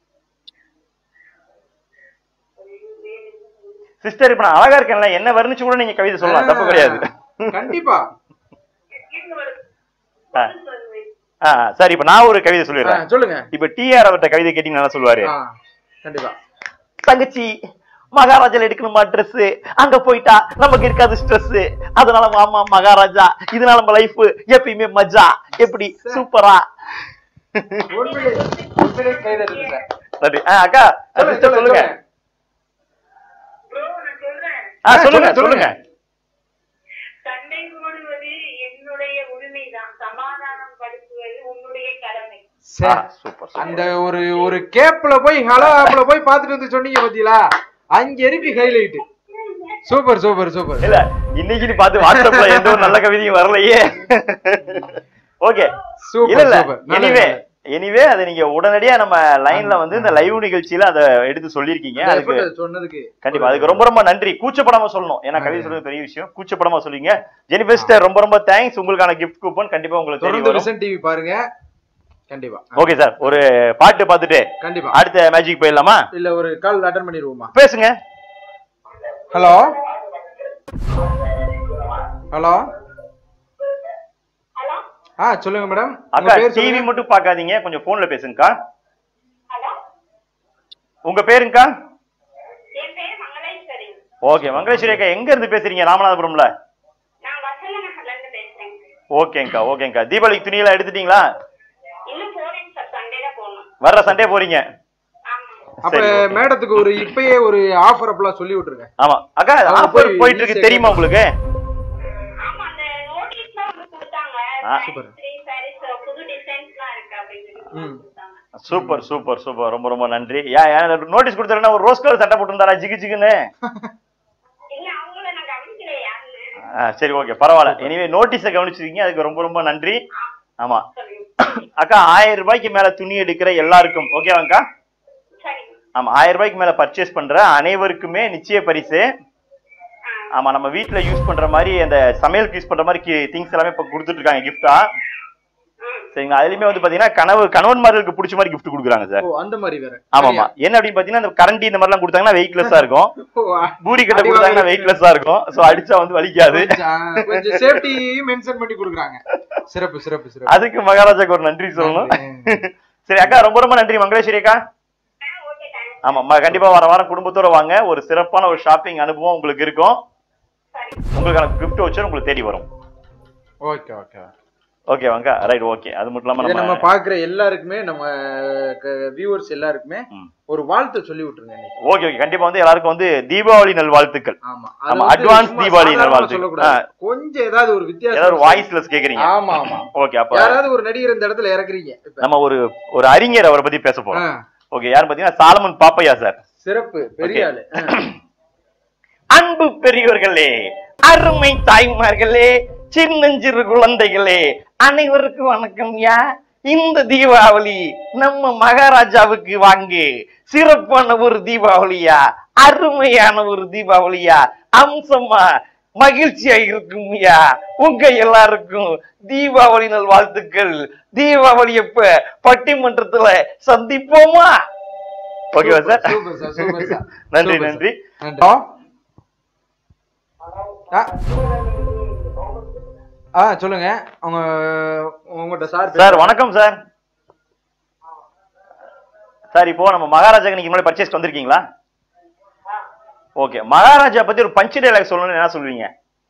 சிஸ்டர் இப்ப நான் அழகா இருக்கேன்ல என்ன வர்ணிச்சு கூட நீங்க கவிதை சொல்லலாம் தப்பு கிடையாது கண்டிப்பா கேட்க வருது ஆ. ஆ, சரி இப்ப நான் ஒரு கவிதை ஆ, சொல்லிடுறேன் சொல்லுங்க இப்ப டிஆர் அவர்கிட்ட கவிதை கேட்டீங்கன்னா என்ன சொல்லுவாரு ஆ, கண்டிப்பா தங்கச்சி மகாராஜால எடுக்கணுமா Dress அங்க போயிட்டா நமக்கு இருக்காது ஸ்ட்ரெஸ் அதனால மாமா மகாராஜா இதனால நம்ம லைஃப் எப்பயுமே மஜா எப்படி சூப்பரா உண்மையிலே உண்மையிலே கைதட்டுங்க சார் நன்றி ஆ, அக்கா சொல்லுங்க, sister சொல்லுங்க ப்ரோ நான் சொல்றேன் ஆ, ஆ, சொல்லுங்க சொல்லுங்க, சொல்லுங்க சண்டை போடுவது என்னுடைய உரிமைதான் சமாதானம் படுத்துவது உன்னுடைய கடமை சே, சூப்பர் அந்த ஒரு ஒரு கேப்ல போய் ஹலோ ஆப்ல போய் பார்த்துட்டு வந்து சொன்னீங்க பாத்தீங்களா அங்க இருக்கு ஹைலைட் சூப்பர் சூப்பர் சூப்பர் இல்ல இன்னைக்கு நீ பார்த்து வாட்ஸ்அப்ல எந்த ஒரு நல்ல கவிதையும் வரலையே ஓகே Super, இல்ல இல்ல super. நல்லது, எனிவே நல்லது. எனிவே அதை நீங்க உடனடியா நம்ம லைன்ல வந்து இந்த லைவ் நிகழ்ச்சியில அதை எடுத்து சொல்லியிருக்கீங்க அதுக்கு சொன்னதுக்கு கண்டிப்பா அதுக்கு ரொம்ப ரொம்ப நன்றி கூச்சப்படாம சொல்லணும் ஏன்னா கவிதை சொல்றது பெரிய விஷயம் கூச்சப்படாம சொல்லுங்க ஜெனிபெஸ்டர் ரொம்ப ரொம்ப தேங்க்ஸ் உங்களுக்கான கிஃப்ட் கூப்பன் கண்டிப்பா உங்களுக்கு தெரிய தொடர்ந்து வரும் விசன் டிவி பாருங்க கண்டிப்பா ஓகே சார் ஒரு பாட்டு பார்த்துட்டு கண்டிப்பா அடுத்த மேஜிக் போயிடலாமா இல்ல ஒரு கால் அட்டன் பண்ணிடுவோமா பேசுங்க ஹலோ ஹலோ ஹலோ ஆ சொல்லுங்க மேடம் உங்க அக்கா பேர் டிவி சொல்லுங்க மட்டும் பார்க்காதீங்க கொஞ்சம் போன்ல பேசுங்கக்கா உங்க பேருங்கக்கா என் பேர் மங்களேஸ்வரி ஓகே மங்களேஸ்வரி அக்கா எங்க இருந்து பேசுறீங்க ராமநாதபுரம்ல நான் வசந்த நகர்ல இருந்து பேசுறேன் ஓகேங்கக்கா ஓகேங்கக்கா தீபாவளிக்கு துணியெல்லாம் எடுத்துட்டீங்களா இன்னும் போறேங்க சார் சண்டே தான் போகணும் வர்ற சண்டே போறீங்க ஆமா அப்ப சரி, okay. மேடத்துக்கு ஒரு இப்பயே ஒரு ஆஃபர் அப்பெல்லாம் சொல்லி விட்டுருங்க ஆமா அக்கா அவங்க ஆஃபர் போய் போயிட்டு இருக்கு easy ஆ தெரியுமா உங்களுக்கு ஆமா அந்த நோட்டீஸ்லாம் வந்து கொடுத்தாங்க ஆ, super. த்ரீ சாரீஸ் புது டிசைன்ஸ்லாம் இருக்கு அப்படின்னு சொல்லி ம். கொடுத்தாங்க சூப்பர் சூப்பர் சூப்பர் ரொம்ப ரொம்ப நன்றி ஏன் ஏன் நோட்டீஸ் கொடுத்தாருன்னா ஒரு ரோஸ் கலர் சட்டை போட்டுருந்தாரா ஜிகு ஜிகுன்னு இல்ல அவங்கள நான் கவனிக்கல யாருன்னு ஆ, சரி ஓகே பரவாயில்ல எனிவே நோட்டீஸை கவனிச்சிருக்கீங்க அதுக்கு ரொம்ப ரொம்ப நன்றி ஆமா அக்கா ஆயிரம் ரூபாய்க்கு மேல துணி எடுக்கிற எல்லாருக்கும் ஓகேவாங்கக்கா சரி ஆமா ஆயிரம் ரூபாய்க்கு மேல பர்ச்சேஸ் பண்ற அனைவருக்குமே நிச்சய பரிசு ஆமா நம்ம வீட்ல யூஸ் பண்ற மாதிரி அந்த சமையலுக்கு யூஸ் பண்ற மாதிரி திங்ஸ் எல்லாமே இப்ப கொடுத்துட்டு இருக்காங்க கிஃப்டா சரிங்களா அதுலயுமே வந்து பாத்தீங்கன்னா கனவு கணவன்மார்களுக்கு பிடிச்ச மாதிரி gift கொடுக்குறாங்க சார் ஓ அந்த மாதிரி வேற ஆமாமா என்ன அப்படின்னு பாத்தீங்கன்னா இந்த கரண்டி இந்த மாதிரிலாம் கொடுத்தாங்கன்னா வெயிட்லெஸ்ஸா இருக்கும் ஓ, ஆ. பூரி கட்டை அடி கொடுத்தாங்கன்னா வாங்குறது. வெயிட்லெஸ்ஸா இருக்கும் சோ அடிச்சா வந்து வலிக்காது கொஞ்சம், ஆ, கொஞ்சம் சேஃப்டி மென்ஷன் பண்ணி கொடுக்குறாங்க சிறப்பு சிறப்பு சிறப்பு அதுக்கு மகாராஜாக்கு ஒரு நன்றி சொல்லணும் நன்றி. சரி அக்கா ரொம்ப ரொம்ப நன்றி மங்களேஸ்வரி அக்கா ஓகே தேங்க்ஸ் ஆமா ம- கண்டிப்பா வர வாரம் குடும்பத்தோட வாங்க ஒரு சிறப்பான ஒரு ஷாப்பிங் அனுபவம் உங்களுக்கு இருக்கும் சரி உங்களுக்கான gift வச்சு உங்களுக்கு தேடி வரும் ஓகே ஓகே ஓகே வாங்க ரைட் ஓகே அது மட்டும் இல்லாம இதை நம்ம நம்ம பாக்குற எல்லாருக்குமே நம்ம வியூவர்ஸ் எல்லாருக்குமே ம். ஒரு வாழ்த்து சொல்லி விட்டுருங்க இன்னைக்கு ஓகே ஓகே கண்டிப்பா வந்து எல்லாருக்கும் வந்து தீபாவளி நல்வாழ்த்துக்கள் ஆமா ஆமா, அது வந்து advance சும்மா தீபாவளி சாதாரணமா நல்வாழ்த்து. சொல்லக்கூடாது. கொஞ்சம் ஏதாவது ஒரு ஏதாவது ஒரு வித்தியாசம் வாய்ஸ்லெஸ் கேக்குறீங்க ஆமா ஆமா ஓகே அப்ப யாராவது ஒரு நடிகர் இந்த இடத்துல இறக்குறீங்க இப்ப. நம்ம ஒரு ஒரு அறிஞர் அவரை பத்தி பேச ஆ, போறோம் ஓகே யார் பாத்தீங்கன்னா சாலமன் பாப்பையா சார் சிறப்பு பெரிய Okay. ஆளு ஆ. அன்பு பெரியவர்களே அருமை தாய்மார்களே சின்னஞ்சிறு குழந்தைகளே அனைவருக்கும் வணக்கம் யா இந்த தீபாவளி நம்ம மகாராஜாவுக்கு வாங்கு சிறப்பான ஒரு தீபாவளியா அருமையான ஒரு தீபாவளியா அம்சமா மகிழ்ச்சியா இருக்கும்யா உங்க எல்லாருக்கும் தீபாவளி நல் வாழ்த்துக்கள் தீபாவளி எப்ப பட்டிமன்றத்துல சந்திப்போமா ஓகேவா sir super sir super sir நன்றி சூப்பர் நன்றி சார். நன்றி ஆ. ஆ சொல்லுங்க உங்க உங்கள்கிட்ட சார் சார் வணக்கம் சார் சார் இப்போ நம்ம மகாராஜாக்கு நீங்க முன்னாடி பர்ச்சேஸ் வந்திருக்கீங்களா ஓகே மகாராஜா பத்தி ஒரு பஞ்சு டைலாக் சொல்லணும்னு என்ன சொல்லுவீங்க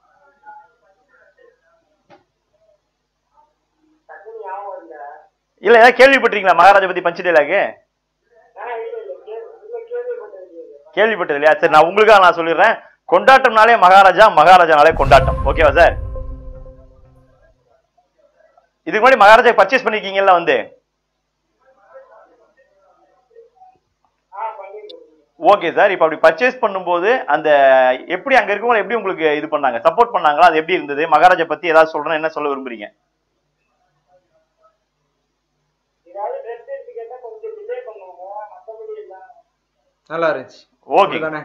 இல்ல ஏதாவது கேள்விப்பட்டிருக்கீங்களா மகாராஜா பத்தி பஞ்சு டைலாக் கேள்விப்பட்டது இல்லையா சரி நான் உங்களுக்காக நான் சொல்லிடுறேன் கொண்டாட்டம்னாலே மகாராஜா மகாராஜானாலே கொண்டாட்டம் ஓகேவா சார் இதுக்கு முன்னாடி மகாராஜா பர்ச்சேஸ் பண்ணிருக்கீங்கல்ல வந்து ஓகே சார் இப்போ அப்படி பர்ச்சேஸ் பண்ணும்போது அந்த எப்படி அங்க இருக்கவங்க எப்படி உங்களுக்கு இது பண்ணாங்க சப்போர்ட் பண்ணாங்களா அது எப்படி இருந்தது மகாராஜா பத்தி ஏதாவது சொல்றேன் என்ன சொல்ல விரும்புறீங்க நல்லா இருந்துச்சு ஓகே அப்படிதானே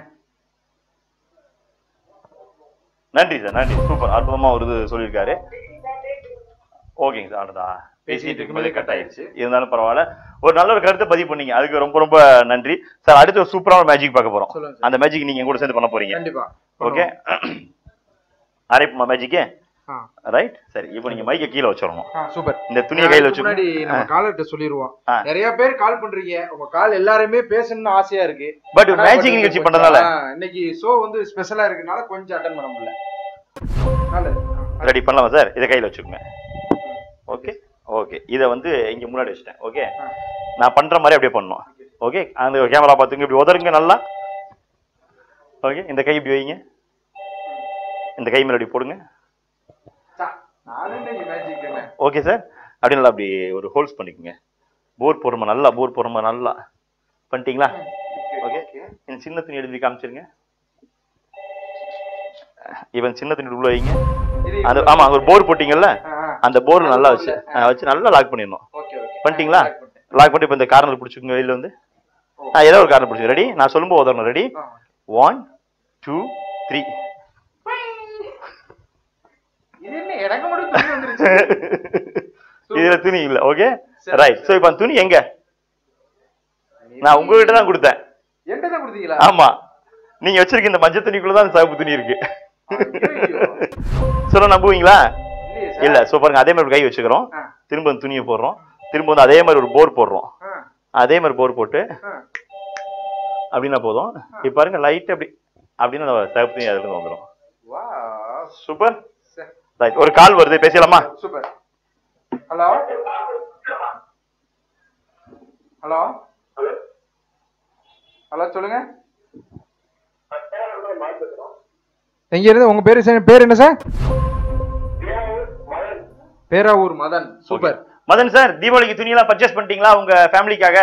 நன்றி சார் நன்றி சூப்பர் அற்புதமா ஒரு இது சொல்லியிருக்காரு ஓகேங்க சார் அடுத்தா பேசிட்டு இருக்கும்போதே கட் ஆயிடுச்சு இருந்தாலும் பரவாயில்ல ஒரு நல்ல ஒரு கருத்தை பதிவு பண்ணீங்க அதுக்கு ரொம்ப ரொம்ப நன்றி சார் அடுத்து ஒரு சூப்பரான மேஜிக் பார்க்க போறோம் சொல்லுங்க சார். அந்த மேஜிக் நீங்க என் கூட சேர்ந்து பண்ண போறீங்க கண்டிப்பா ஓகே அரைப்புமா மேஜிக்கு ஆ. ரைட் சரி இப்போ நீங்க மைக்க கீழே வச்சிடணும் ஆ, சூப்பர் இந்த துணியை கையில அதுக்கு முன்னாடி நம்ம வச்சு காலர்கிட்ட சொல்லிடுவோம் ஆ. நிறைய பேர் கால் பண்றீங்க உங்க கால் எல்லாருமே பேசணும்னு ஆசையா இருக்கு பட் ஆனா மேஜிக் but நிகழ்ச்சி கொஞ்சம், பண்றதால ஆ, இன்னைக்கு ஷோ வந்து ஸ்பெஷலா இருக்கனால கொஞ்சம் அட்டன் பண்ண முடியல நல்லது. ரெடி பண்ணலாமா சார் இதை கையில வச்சுக்கோங்க ஓகே ஓகே இதை வந்து இங்க முன்னாடி வச்சுட்டேன் ஓகே ஆ. நான் பண்ற மாதிரி அப்படியே பண்ணணும் ஓகே அந்த கேமரா பார்த்துங்க இப்படி உதருங்க நல்லா ஓகே இந்த கை இப்படி வைங்க இந்த கை மேல இப்படி போடுங்க சா, நானும் இன்னைக்கு magic தானே. ஓகே சார் அப்படி நல்லா அப்படி ஒரு ஹோல்ஸ் பண்ணிக்கோங்க போர் போடுறமா நல்லா போர் போடுறமா நல்லா பண்ணிட்டீங்களா ஓகே இந்த சின்ன துணி எடுத்து காமிச்சிருங்க இவன் சின்ன துணி உள்ள வைங்க இது அந்த ஆமா அங்க ஒரு போர் போட்டீங்கல்ல ஆ, ஆ. அந்த போர் நல்லா வச்சு ஆ, வச்சு நல்லா லாக் பண்ணிடணும் Okay, okay. பண்ணிட்டீங்களா ஆ, பண்ணிட்டேன். லாக் பண்ணி இப்போ இந்த கார்னர் பிடிச்சிக்கோங்க வெளியில வந்து ஆ ஏதோ ஒரு கார்னர் பிடிச்சி ரெடி நான் சொல்லும்போது உதறணும் ரெடி ஆ. ஒன் டூ த்ரீ இது என்ன எனக்கு மட்டும் துணி வந்துருச்சு இதுல துணி இல்ல ஓகே சரி, ரைட் சோ இப்போ அந்த துணி எங்க நான் உங்ககிட்ட தான் கொடுத்தேன் என்கிட்ட தான் கொடுத்தீங்களா ஆமா நீங்க வச்சிருக்க இந்த மஞ்சள் துணிக்குள்ள தான் சிவப்பு துணி இருக்கு ஐயோ. சொல்ல நம்புவீங்களா இல்லையே சார் இல்ல சோ பாருங்க அதே மாதிரி ஒரு கை வச்சுக்கிறோம் ஆ. திரும்ப வந்து துணியை போடுறோம் திரும்ப வந்து அதே மாதிரி ஒரு போர் போடுறோம் ஆ, அதே மாதிரி போர் போட்டு ஆ. அப்படின்னா போதும் இப்ப பாருங்க லைட் அப்படி அப்படின்னு அந்த சிவப்பு துணி அதுல இருந்து வந்துடும் Wow. சூப்பர் சார் ரைட் ஒரு கால் வருது பேசலாமா சூப்பர் ஹலோ ஹலோ ஹலோ சொல்லுங்க எங்க இருந்து உங்க பேரு சார் பேர் என்ன sir Peravur Madan super Madan sir தீபாவளிக்கு துணியெல்லாம் பர்ச்சேஸ் பண்ணிட்டீங்களா உங்க ஃபேமிலிக்காக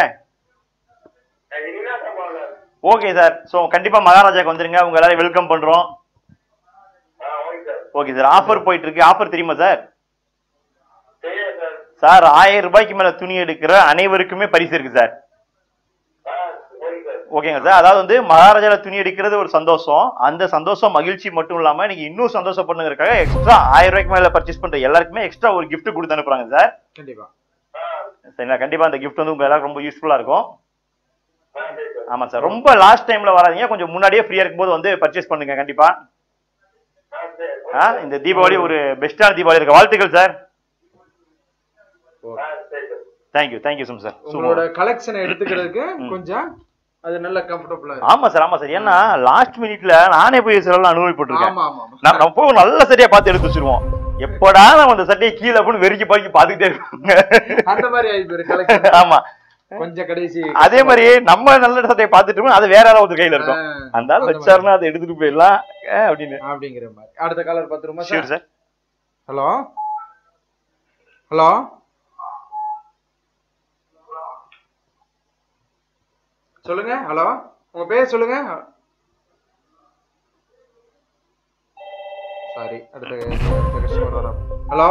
ஓகே சார் ஸோ கண்டிப்பா மகாராஜாக்கு வந்துருங்க உங்க எல்லாரையும் வெல்கம் பண்றோம் ஓகே சார் ஆஃபர் போயிட்டு இருக்கு ஆஃபர் தெரியுமா சார் சார் ஆயிரம் ரூபாய்க்கு மேல துணி எடுக்கிற அனைவருக்குமே பரிசு இருக்கு சார் ஓகேங்க சார் அதாவது வந்து மகாராஜால துணி எடுக்கிறது ஒரு சந்தோஷம் அந்த சந்தோஷம் மகிழ்ச்சி மட்டும் இல்லாம நீங்க இன்னும் சந்தோஷம் பண்ணுங்கிறதுக்காக எக்ஸ்ட்ரா ஆயிரம் ரூபாய்க்கு மேல பர்ச்சேஸ் பண்ற எல்லாருக்குமே எக்ஸ்ட்ரா ஒரு gift கொடுத்து அனுப்புறாங்க சார் கண்டிப்பா சரிங்களா கண்டிப்பா அந்த gift வந்து உங்க எல்லாருக்கும் ரொம்ப யூஸ்ஃபுல்லா இருக்கும் ஆமா சார் ரொம்ப லாஸ்ட் டைம்ல வராதீங்க கொஞ்சம் முன்னாடியே ஃப்ரீயா இருக்கும்போது வந்து பர்ச்சேஸ் பண்ணுங்க கண்டிப்பா ஆ, இந்த தீபாவளி ஒரு பெஸ்டான தீபாவளி இருக்கு வாழ்த்துக்கள் சார் தேங்க்யூ தேங்க்யூ சும் சார் உங்களோட கலெக்ஷனை எடுத்துக்கிறதுக்கு கொஞ்சம் அது நல்ல கம்ஃபர்டபுளா இருக்கு ஆமா சார் ஆமா சார் ஏன்னா லாஸ்ட் மினிட்ல நானே போய் சில அனுபவப்பட்டிருக்கேன் ஆமா ஆமா ஆமா. நான் நம்ம போய் ஒரு நல்ல சட்டையா பார்த்து எடுத்து வச்சிருவோம் எப்படா நம்ம அந்த சட்டையை கீழே அப்படின்னு வெறிக்கி பறிக்கி பார்த்துக்கிட்டே இருப்பாங்க அந்த மாதிரி ஆயிப்போரு கலெக்ஷன் ஆமா கொஞ்சம் கடைசி அதே மாதிரி நம்ம நல்ல சட்டையை பார்த்துட்டு இருக்கோம், அது வேற யாராவது ஒருத்தர் கையில இருக்கும் ஆ, அந்த ஆள் வச்சாருன்னா அதை எடுத்துட்டு போயிடலாம் அஹ் அப்படின்னு அப்படிங்கிற மாதிரி அடுத்த காலர் பத்துருமா சரி சார் சார் ஹலோ ஹலோ சொல்லுங்க ஹலோ உங்க பேர் சொல்லுங்க சாரி அடுத்த அடுத்த கஸ்டமர் வரோம் ஹலோ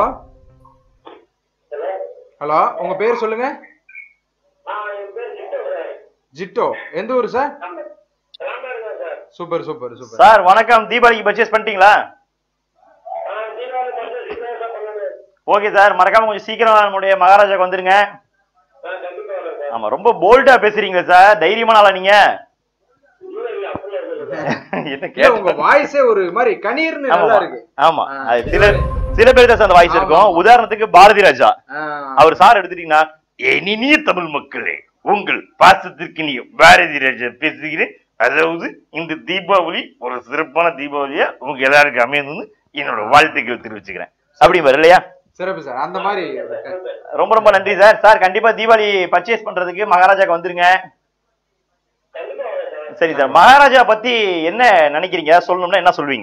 ஹலோ உங்க பேர் சொல்லுங்க ஜிட்டோ எந்த ஊர் sir super super super sir வணக்கம் தீபாவளிக்கு பர்ச்சேஸ் பண்ணிட்டீங்களா ஓகே சார் மறக்காம கொஞ்சம் சீக்கிரம் நம்முடைய மகாராஜாக்கு வந்துருங்க ஆமா ரொம்ப போல்டா பேசுறீங்க சார் தைரியமான ஆளா நீங்க என்ன இல்ல, கேட்டு உங்க வாய்ஸே ஒரு மாதிரி கணீர்னு ஆமா நல்லா இருக்கு ஆமா ஆ, அது சரி. சில சில பேருக்கு தான் அந்த வாய்ஸ் இருக்கும் ஆமா. உதாரணத்துக்கு பாரதி ராஜா ஆ, அவர் சார் எடுத்துட்டீங்கன்னா இனிய தமிழ் மக்களே உங்கள் பாசத்திற்கு நீ பாரதி ராஜா பேசுகிறேன் அதாவது இந்த தீபாவளி ஒரு சிறப்பான தீபாவளியா உங்க எல்லாருக்கும் அமையணும்னு என்னோட வாழ்த்துக்கள் தெரிவிச்சுக்கிறேன் அப்படி வர இல்லையா சிறப்பு சார் அந்த மாதிரி ரொம்ப ரொம்ப நன்றி சார் சார் கண்டிப்பா தீபாவளி பர்ச்சேஸ் பண்றதுக்கு மகாராஜாக்கு வந்துருங்க சரி சார் மகாராஜா பத்தி என்ன நினைக்கிறீங்க ஏதாவது சொல்லணும்னா என்ன சொல்வீங்க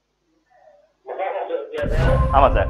ஆமா சார்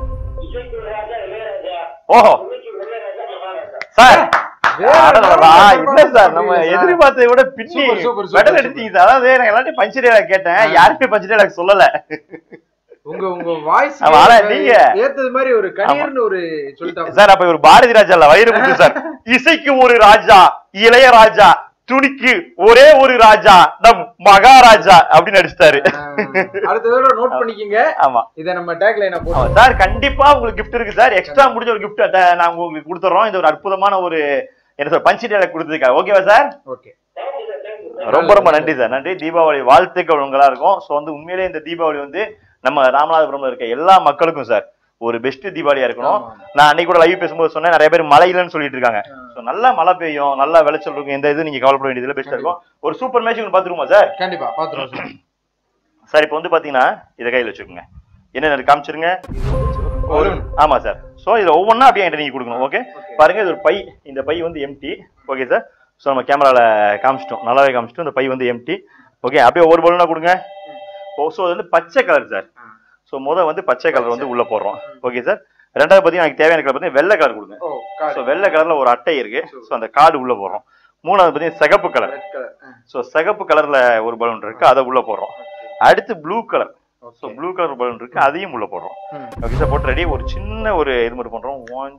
ஓஹோ சார் வேற அடடடா, level இல்ல சார் நம்ம சொல்றீங்க சார். எதிர்பார்த்ததை விட பின்னி சூப்பர், சூப்பர், சூப்பர், மெடல் எடுத்தீங்க சார் அதாவது நான் எல்லாத்தையும் பஞ்சு கேட்டேன் யாருமே பஞ்சு எனக்கு சொல்லல உங்க உங்க வாய்ஸ் ஆமா, ஆனா நீங்க- ஏத்தது மாதிரி ஒரு கணீர்னு ஒரு சொல்லிட்டாங்க சார் அப்ப ஒரு பாரதி ராஜா இல்ல வைரமுத்து சார் இசைக்கு ஒரு ராஜா இளைய ராஜா துணிக்கு ஒரே ஒரு ராஜா நம் மகாராஜா அப்படின்னு நடிச்சிட்டாரு அடுத்த தடவை நோட் பண்ணிக்கங்க ஆமா இத நம்ம டேக் லைனா ஆமா போடுவோம் சார் கண்டிப்பா உங்களுக்கு gift இருக்கு சார் எக்ஸ்ட்ரா முடிஞ்ச ஒரு gift நாங்க உங்களுக்கு கொடுத்துறோம் இது ஒரு அற்புதமான ஒரு என்ன சார் பஞ்சு டேலக் கொடுத்துருக்காங்க ஓகேவா சார் ஓகே ரொம்ப ரொம்ப நன்றி சார் நன்றி தீபாவளி வாழ்த்துக்கள் உங்களா இருக்கும் ஸோ வந்து உண்மையிலேயே இந்த தீபாவளி வந்து நம்ம ராமநாதபுரம்ல இருக்க எல்லா மக்களுக்கும் சார் ஒரு பெஸ்ட் தீபாவளியா இருக்கணும் ஆமா. நான் அன்னைக்கு கூட லைவ் பேசும்போது சொன்னேன் நிறைய பேர் மழை இல்லைன்னு சொல்லிட்டு இருக்காங்க ஸோ நல்லா மழை பெய்யும் நல்லா விளைச்சல் இருக்கும் எந்த இது நீங்க கவலைப்பட வேண்டியதுல பெஸ்டா இருக்கும் ஒரு சூப்பர் மேட்ச் ஒன்று பார்த்துருமா சார் கண்டிப்பா பாத்துருவோம் சார் சார் இப்போ வந்து பாத்தீங்கன்னா இதை கையில் வச்சுக்கோங்க என்ன காமிச்சிருங்க Balloon. ஆமா சார் ஸோ இதில் ஒவ்வொன்றா அப்படியே என்கிட்ட நீங்க கொடுக்கணும் ஓகே Okay. பாருங்க இது ஒரு பை இந்த பை வந்து எம்டி ஓகே சார் ஸோ நம்ம கேமரால காமிச்சிட்டோம் நல்லாவே காமிச்சிட்டோம் இந்த பை வந்து எம்டி ஓகே அப்படியே ஒவ்வொரு பலூனா கொடுங்க ஓ ஸோ இது வந்து பச்சை கலர் சார் ஸோ முத வந்து பச்சை கலர் வந்து உள்ள போடுறோம் ஓகே சார் ரெண்டாவது பார்த்தீங்கன்னா எனக்கு தேவையான கலர் பார்த்தீங்கன்னா வெள்ளை கலர் கொடுங்க ஓ ஸோ கார்டு வெள்ளை கலர்ல ஒரு அட்டை இருக்கு ஸோ அந்த கார்டு உள்ள போடுறோம் மூணாவது பார்த்தீங்கன்னா சிகப்பு கலர் ரெட் கலர் ஸோ சிகப்பு கலர்ல ஒரு பலூன் இருக்கு அதை உள்ள போடுறோம் அடுத்து blue colour so blue colour balloon இருக்கு அதையும் உள்ள போடுறோம் ஓகே சார் போட்டு ரெடி ஒரு சின்ன ஒரு இது மட்டும் பண்றோம் ஒன்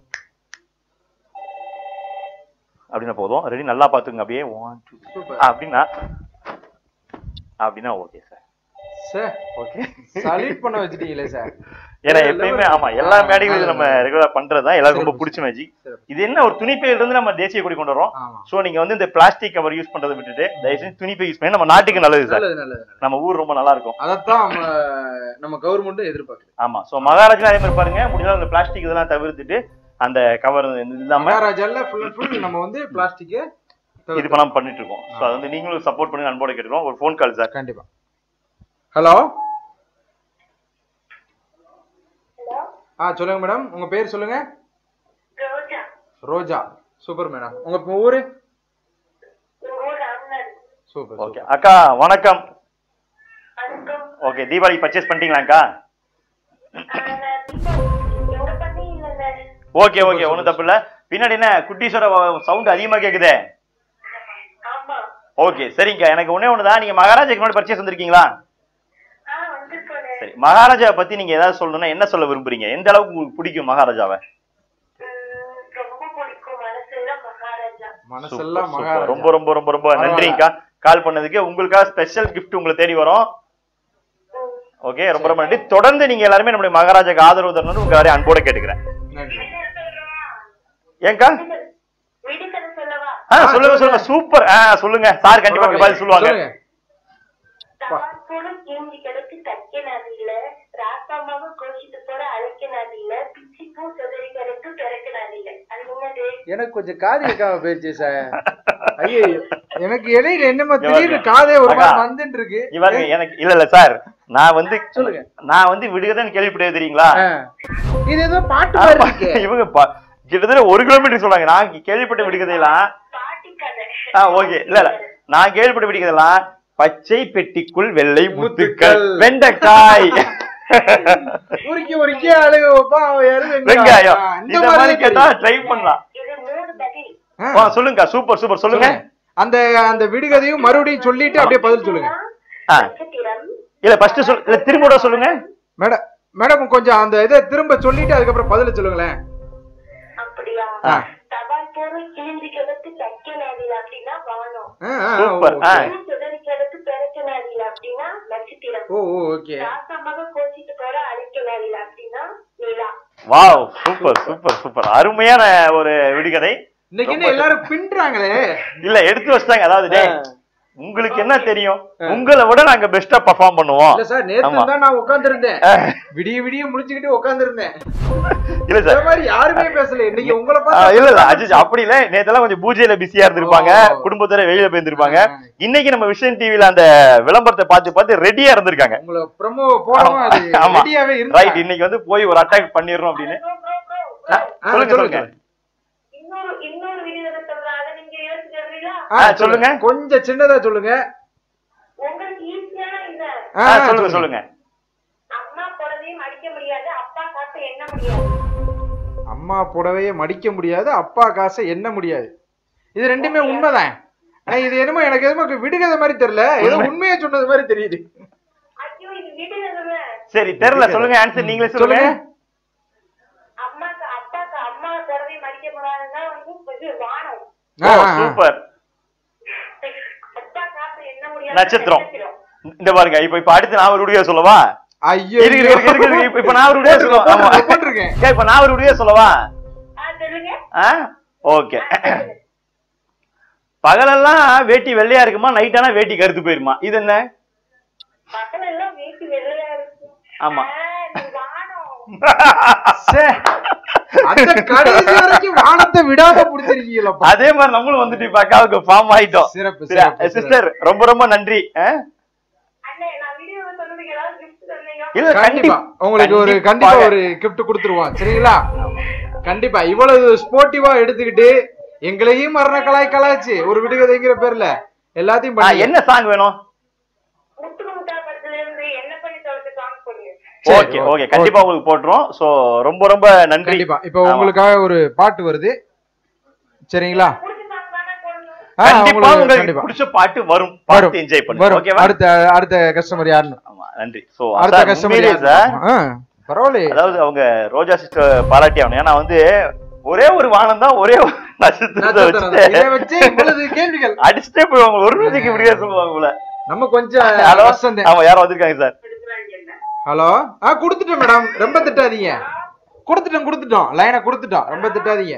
அப்படின்னா போதும் ரெடி நல்லா பாத்துங்க அப்படியே ஒன் டூ சூப்பர் அப்படின்னா அப்படின்னா okay sir sir okay salute பண்ண வச்சிட்டீங்களே சார் ஏன்னா வேற எப்பயுமே level. ஆமா எல்லா ஆ, மேடைகளும் ஆ, இது நம்ம ரெகுலரா பண்றதுதான் எல்லாருக்கும் ரொம்ப சிறப்பு, பிடிச்ச மேஜிக் சிறப்பு. இது என்ன ஒரு துணிப்பையில இருந்து நம்ம தேசிய கொடி கொண்டு வரோம் ஆமா சோ நீங்க வந்து இந்த பிளாஸ்டிக் கவர் யூஸ் பண்றதை விட்டுட்டு தயவு செஞ்சு துணிப்பை யூஸ் பண்ணி நம்ம நாட்டுக்கு நல்லது சார் நல்லது நல்லது நல்லது. நம்ம ஊர் ரொம்ப நல்லா இருக்கும் அதைத்தான் நம்ம நம்ம கவர்மெண்ட்டும் எதிர்பார்க்குது ஆமா சோ மகாராஜா அதே மாதிரி பாருங்க முடிஞ்சாலும் அந்த பிளாஸ்டிக் இதெல்லாம் தவிர்த்துட்டு அந்த கவர் இல்லாம மகாராஜால ஃபுல் அண்ட் ஃபுல் நம்ம வந்து பிளாஸ்டிக் இது பண்ணாம பண்ணிட்டு இருக்கோம் சோ அது வந்து நீங்களும் சப்போர்ட் பண்ணி அன்போட கேட்டுக்கிறோம் ஒரு ஃபோன் கால் சார் கண்டிப்பா ஹலோ ஆ சொல்லுங்க மேடம் உங்க பேர் சொல்லுங்க ரோஜா ரோஜா சூப்பர் மேடம் உங்க இப்ப ஊரு உங்க ஊர் ராம்நாத் சூப்பர் ஓகே அக்கா வணக்கம் வணக்கம் ஓகே தீபாவளி பர்ச்சேஸ் பண்ணிட்டீங்களாக்கா எங்க பண்ணி இல்லைங்க ஓகே ஓகே ஒண்ணும் தப்பு இல்ல பின்னாடி என்ன குட்டீஸோட சவுண்ட் அதிகமா கேக்குதே ஆமா ஓகே சரிங்க எனக்கு ஒண்ணே ஒண்ணுதான் நீங்க மகாராஜாக்கு முன்னாடி பர்ச்சேஸ் வந்திருக்கீங்களா ஆ வந்திருக்கோங்க சரி மகாராஜாவை பத்தி நீங்க ஏதாவது சொல்லணும்னா என்ன சொல்ல விரும்புறீங்க எந்த அளவுக்கு உங்களுக்கு பிடிக்கும் மகாராஜாவை உம், ரொம்ப பிடிக்கும் மனசெல்லாம் மகாராஜா மனசெல்லாம் சூப்பர், மகாராஜா ரொம்ப ரொம்ப ரொம்ப ரொம்ப பரவாயில்ல. நன்றிங்கக்கா கால் பண்ணதுக்கு உங்களுக்காக ஸ்பெஷல் gift உங்களை தேடி வரோம் உம், ஓகே ரொம்ப ரொம்ப நன்றி தொடர்ந்து நீங்க எல்லாருமே நம்முடைய மகாராஜாக்கு ஆதரவு தரணும்னு உங்க எல்லாரையும் அன்போட கேட்டுக்கிறேன் நன்றி என்ன சொல்லவா? ஏங்கா விடுகதை சொல்லவா ஆ ஆ, சொல்லுங்க சொல்லுங்க. சொல்லுங்க சூப்பர் ஆ சொல்லுங்க சார் கண்டிப்பா பரவாயில்ல. பதில் சொல்லுவாங்க சொல்லுங்க தவாக்கோடும் கீஞ்சி கிடக்கு தைக்க நாதில்ல ராசாமாவ கோஷிட்டு போட அழைக்க நாதில்ல பிச்சி பூ சொதறி கிடக்கு பிறக்க நாதில்ல அது என்னது எனக்கு கொஞ்சம் காது கேட்காம போயிருச்சு சார் ஐயோ எனக்கு இடையில என்னமோ இங்க திடீர்னு பாருங்க. காதே ஒரு மாதிரி அக்கா. வந்துட்டு இருக்கு இவருங்க எனக்கு இல்ல இல்ல சார் நான் வந்து சொல்லுங்க. நான் வந்து விடுகதைன்னு கேள்விப்பட்டது தெரியுங்களா ஆ. இது ஏதோ பாட்டு மாதிரி ஆமா, இருக்கு இவங்க ப- கிட்டத்தட்ட ஒரு கிலோமீட்டர் சொல்றாங்க நான் கேள்விப்பட்ட விடுகதையெல்லாம் பாட்டி கதை ஆ ஓகே இல்ல இல்ல நான் கேள்விப்பட்ட விடுகதைலாம் பச்சை பெட்டிக்குள் வெள்ளை முத்துக்கள் முத்துக்கள். வெண்டைக்காய் உருக்கி உருக்கி அழுக வைப்பா அவன் யாரும் வெங்காயம். வெங்காயம் ஆ, இந்த மாதிரி கேட்டா ட்ரை பண்ணலாம் இது மூணு பதில் ஆ, ஆ, சொல்லுங்க சூப்பர் சூப்பர் சொல்லுங்க அந்த அந்த விடுகதையும் மறுபடியும் சொல்லிட்டு அப்படியே பதில் சொல்லுங்க ஆ. நட்சத்திரம் இல்ல ஃபர்ஸ்ட் சொல் இல்ல திரும்ப கூட சொல்லுங்க மேடம் மேடம் கொஞ்சம் அந்த இதை திரும்ப சொல்லிட்டு அதுக்கப்புறம் பதில சொல்லுங்களேன் அப்படியா ஆ. தபால் போற கிழிஞ்சி கிடக்கு தைக்க நாதில் அப்படின்னா வானம் ஆ, ஆ, சூப்பர். ஓகே. ஆ. பூ சொதறி கிடக்கு பிறக்க நாதில் அப்படின்னா நட்சத்திரம் ஓ ஓ ஓகே ராசமாக கோச்சிட்டு போற அழைக்க நாதில் அப்படின்னா நிலா வாவ் சூப்பர் சூப்பர் சூப்பர் அருமையான ஒரு விடுகதை இன்னைக்கு என்ன எல்லாரும் பின்றாங்களே இல்ல எடுத்து வச்சிட்டாங்க அதாவது டேய், உங்களுக்கு என்ன தெரியும் உங்களை விட நாங்க பெஸ்டா பெர்ஃபார்ம் பண்ணுவோம் இல்ல சார் ஆமா. நேத்து தான் நான் உட்கார்ந்து இருந்தேன் விடிய விடிய முடிச்சுக்கிட்டு உட்கார்ந்து இருந்தேன் இல்ல இந்த சார் மாதிரி யாருமே பேசல இன்னைக்கு உங்களை ஆ, பார்த்து இல்ல இல்ல அஜித் அப்படி இல்ல நேத்தெல்லாம் கொஞ்சம் பூஜையில பிஸியா இருந்திருப்பாங்க ஓ. குடும்பத்தோட வெளியில போயிருந்திருப்பாங்க ஆ. இன்னைக்கு நம்ம விஷன் டிவில அந்த விளம்பரத்தை பார்த்து பார்த்து ரெடியா இருந்திருக்காங்க உங்களை ப்ரொமோ போடாம அது ஆமா ரெடியாவே ரைட் இருந்தா இன்னைக்கு வந்து போய் ஒரு அட்டாக் பண்ணிடுறோம் அப்படின்னு Bro, bro, bro, ஆ, bro. சொல்லுங்க சொல்லுங்க இன்னொரு இன்னொரு விடுதலை சொல்றேன் அதை நீங்க யோசிக்கிறீங்களா ஆ, ஆ, சொல்லுங்க. கொஞ்சம் சின்னதா சொல்லுங்க உங்களுக்கு ஈஸியான இந்த ஆ, ஆ, சொல்லுங்க சொல்லுங்க அம்மா புடவையும் அடிக்க முடியாது அப்பா காசு எண்ண முடியாது அம்மா புடவைய மடிக்க முடியாது அப்பா காசை எண்ண முடியாது இது ரெண்டுமே உண்மைதான் ஆனா இது என்னமோ எனக்கு எதுமோ விடுகதை மாதிரி தெரியல ஏதோ உண்மையை சொன்னது மாதிரி தெரியுது ஐயோ இது விடுதலை சரி தெரியல சொல்லுங்க ஆன்சர் நீங்களே சொல்லுங்க சொல்லுங்க அம்மாக்கு அப்பாக்கு அம்மா புடவையும் அடிக்க முடியாதுன்னா வந்து இது வானம் ஆ, ஓ ஆ, ஆ. சூப்பர் அப்பா காசு எண்ண முடியாது நட்சத்திரம் இந்த பாருங்க இப்ப இப்ப அடுத்து நான் ஒரு விடுகதை சொல்லவா ஐயோ இருக்கு, இருக்கு, இருக்கு, இருக்கு. இப்ப- இப்ப நான் ஒரு விடுகதை சொல்லுவா ஆமா போட்டிருக்கேன், போட்டிருக்கேன். ஏய், இப்ப நான் ஒரு விடுகதை சொல்லவா ஆ சொல்லுங்க ஆ ஓகே பகலெல்லாம் வேட்டி வெள்ளையா இருக்குமா நைட் ஆனா வேட்டி கருத்து போயிருமா இது என்ன பகல் எல்லாம் வீட்டு வெள்ளையா இருக்கு ஆமா. ஆ, இது வானம் சே, அந்த கடைசி வரைக்கும் வானத்தை விடாம புடிச்சிருக்கீங்களப்பா அதே மாதிரி நம்மளும் வந்துட்டு இப்ப அக்காவுக்கு ஃபார்ம் ஆயிட்டோம் சிறப்பு, சிறப்பு, சிஸ்டர் ரொம்ப ரொம்ப நன்றி ஆ? அண்ணே நான் வீடியோ சொன்னதுக்கு ஏதாவது கிஃப்ட் சொன்னீங்க இல்ல கண்டிப்பா உங்களுக்கு ஒரு கண்டிப்பா ஒரு கிஃப்ட் கொடுத்துருவோம் சரிங்களா கண்டிப்பா இவ்வளவு ஸ்போர்ட்டிவா எடுத்துக்கிட்டு எங்களையும் மரண கலாய் கலாய்ச்சி ஒரு விடுகதைங்கிற பேர்ல எல்லாத்தையும் ஆ, பண்ணி என்ன சாங் வேணும் முத்துக்கு முத்தா படத்துல இருந்து என்ன பண்ணி தொலைச்சு சாங் பண்ணுங்க சரி, ஓகே ஓகே கண்டிப்பா உங்களுக்கு போட்டுரும் சோ ரொம்ப ரொம்ப நன்றி கண்டிப்பா இப்ப உங்களுக்காக ஒரு பாட்டு வருது சரிங்களா புடிச்ச சாங் தானே போடணும் ஆ, கண்டிப்பா உங்களுக்கு உங்களுக்கு கண்டிப்பா பிடிச்ச பாட்டு வரும் வரும் பார்த்து என்ஜாய் பண்ணுங்க வரும் ஓகேவா அடுத்த அடுத்த கஸ்டமர் யாருன்னு ஆமா நன்றி சோ அடுத்த கஸ்டமர் சார் பரவாயில்லையே அதாவது அவங்க ரோஜா சிஸ்டர் பாராட்டி ஆகணும் ஏன்னா வந்து ஒரே ஒரு வானம் தான் ஒரே ஒரு நட்சத்திரத்தை நட்சத்திரம் தான். இதை வச்சுட்டு வச்சு இவ்வளவு கேள்விகள் அடிச்சுட்டே போய் அவங்க ஒரு நிமிஷத்துக்கு இப்படியே சொல்லுவாங்க போல நம்ம கொஞ்சம் ஹலோ கஷ்டம் தான். ஆமா யாரோ வந்திருக்காங்க சார் எடுக்கிறாங்க என்ன ஹலோ ஆ கொடுத்துட்டோம் மேடம் ரொம்ப திட்டாதீங்க கொடுத்துட்டோம் கொடுத்துட்டோம் லைனை கொடுத்துட்டோம் ரொம்ப திட்டாதீங்க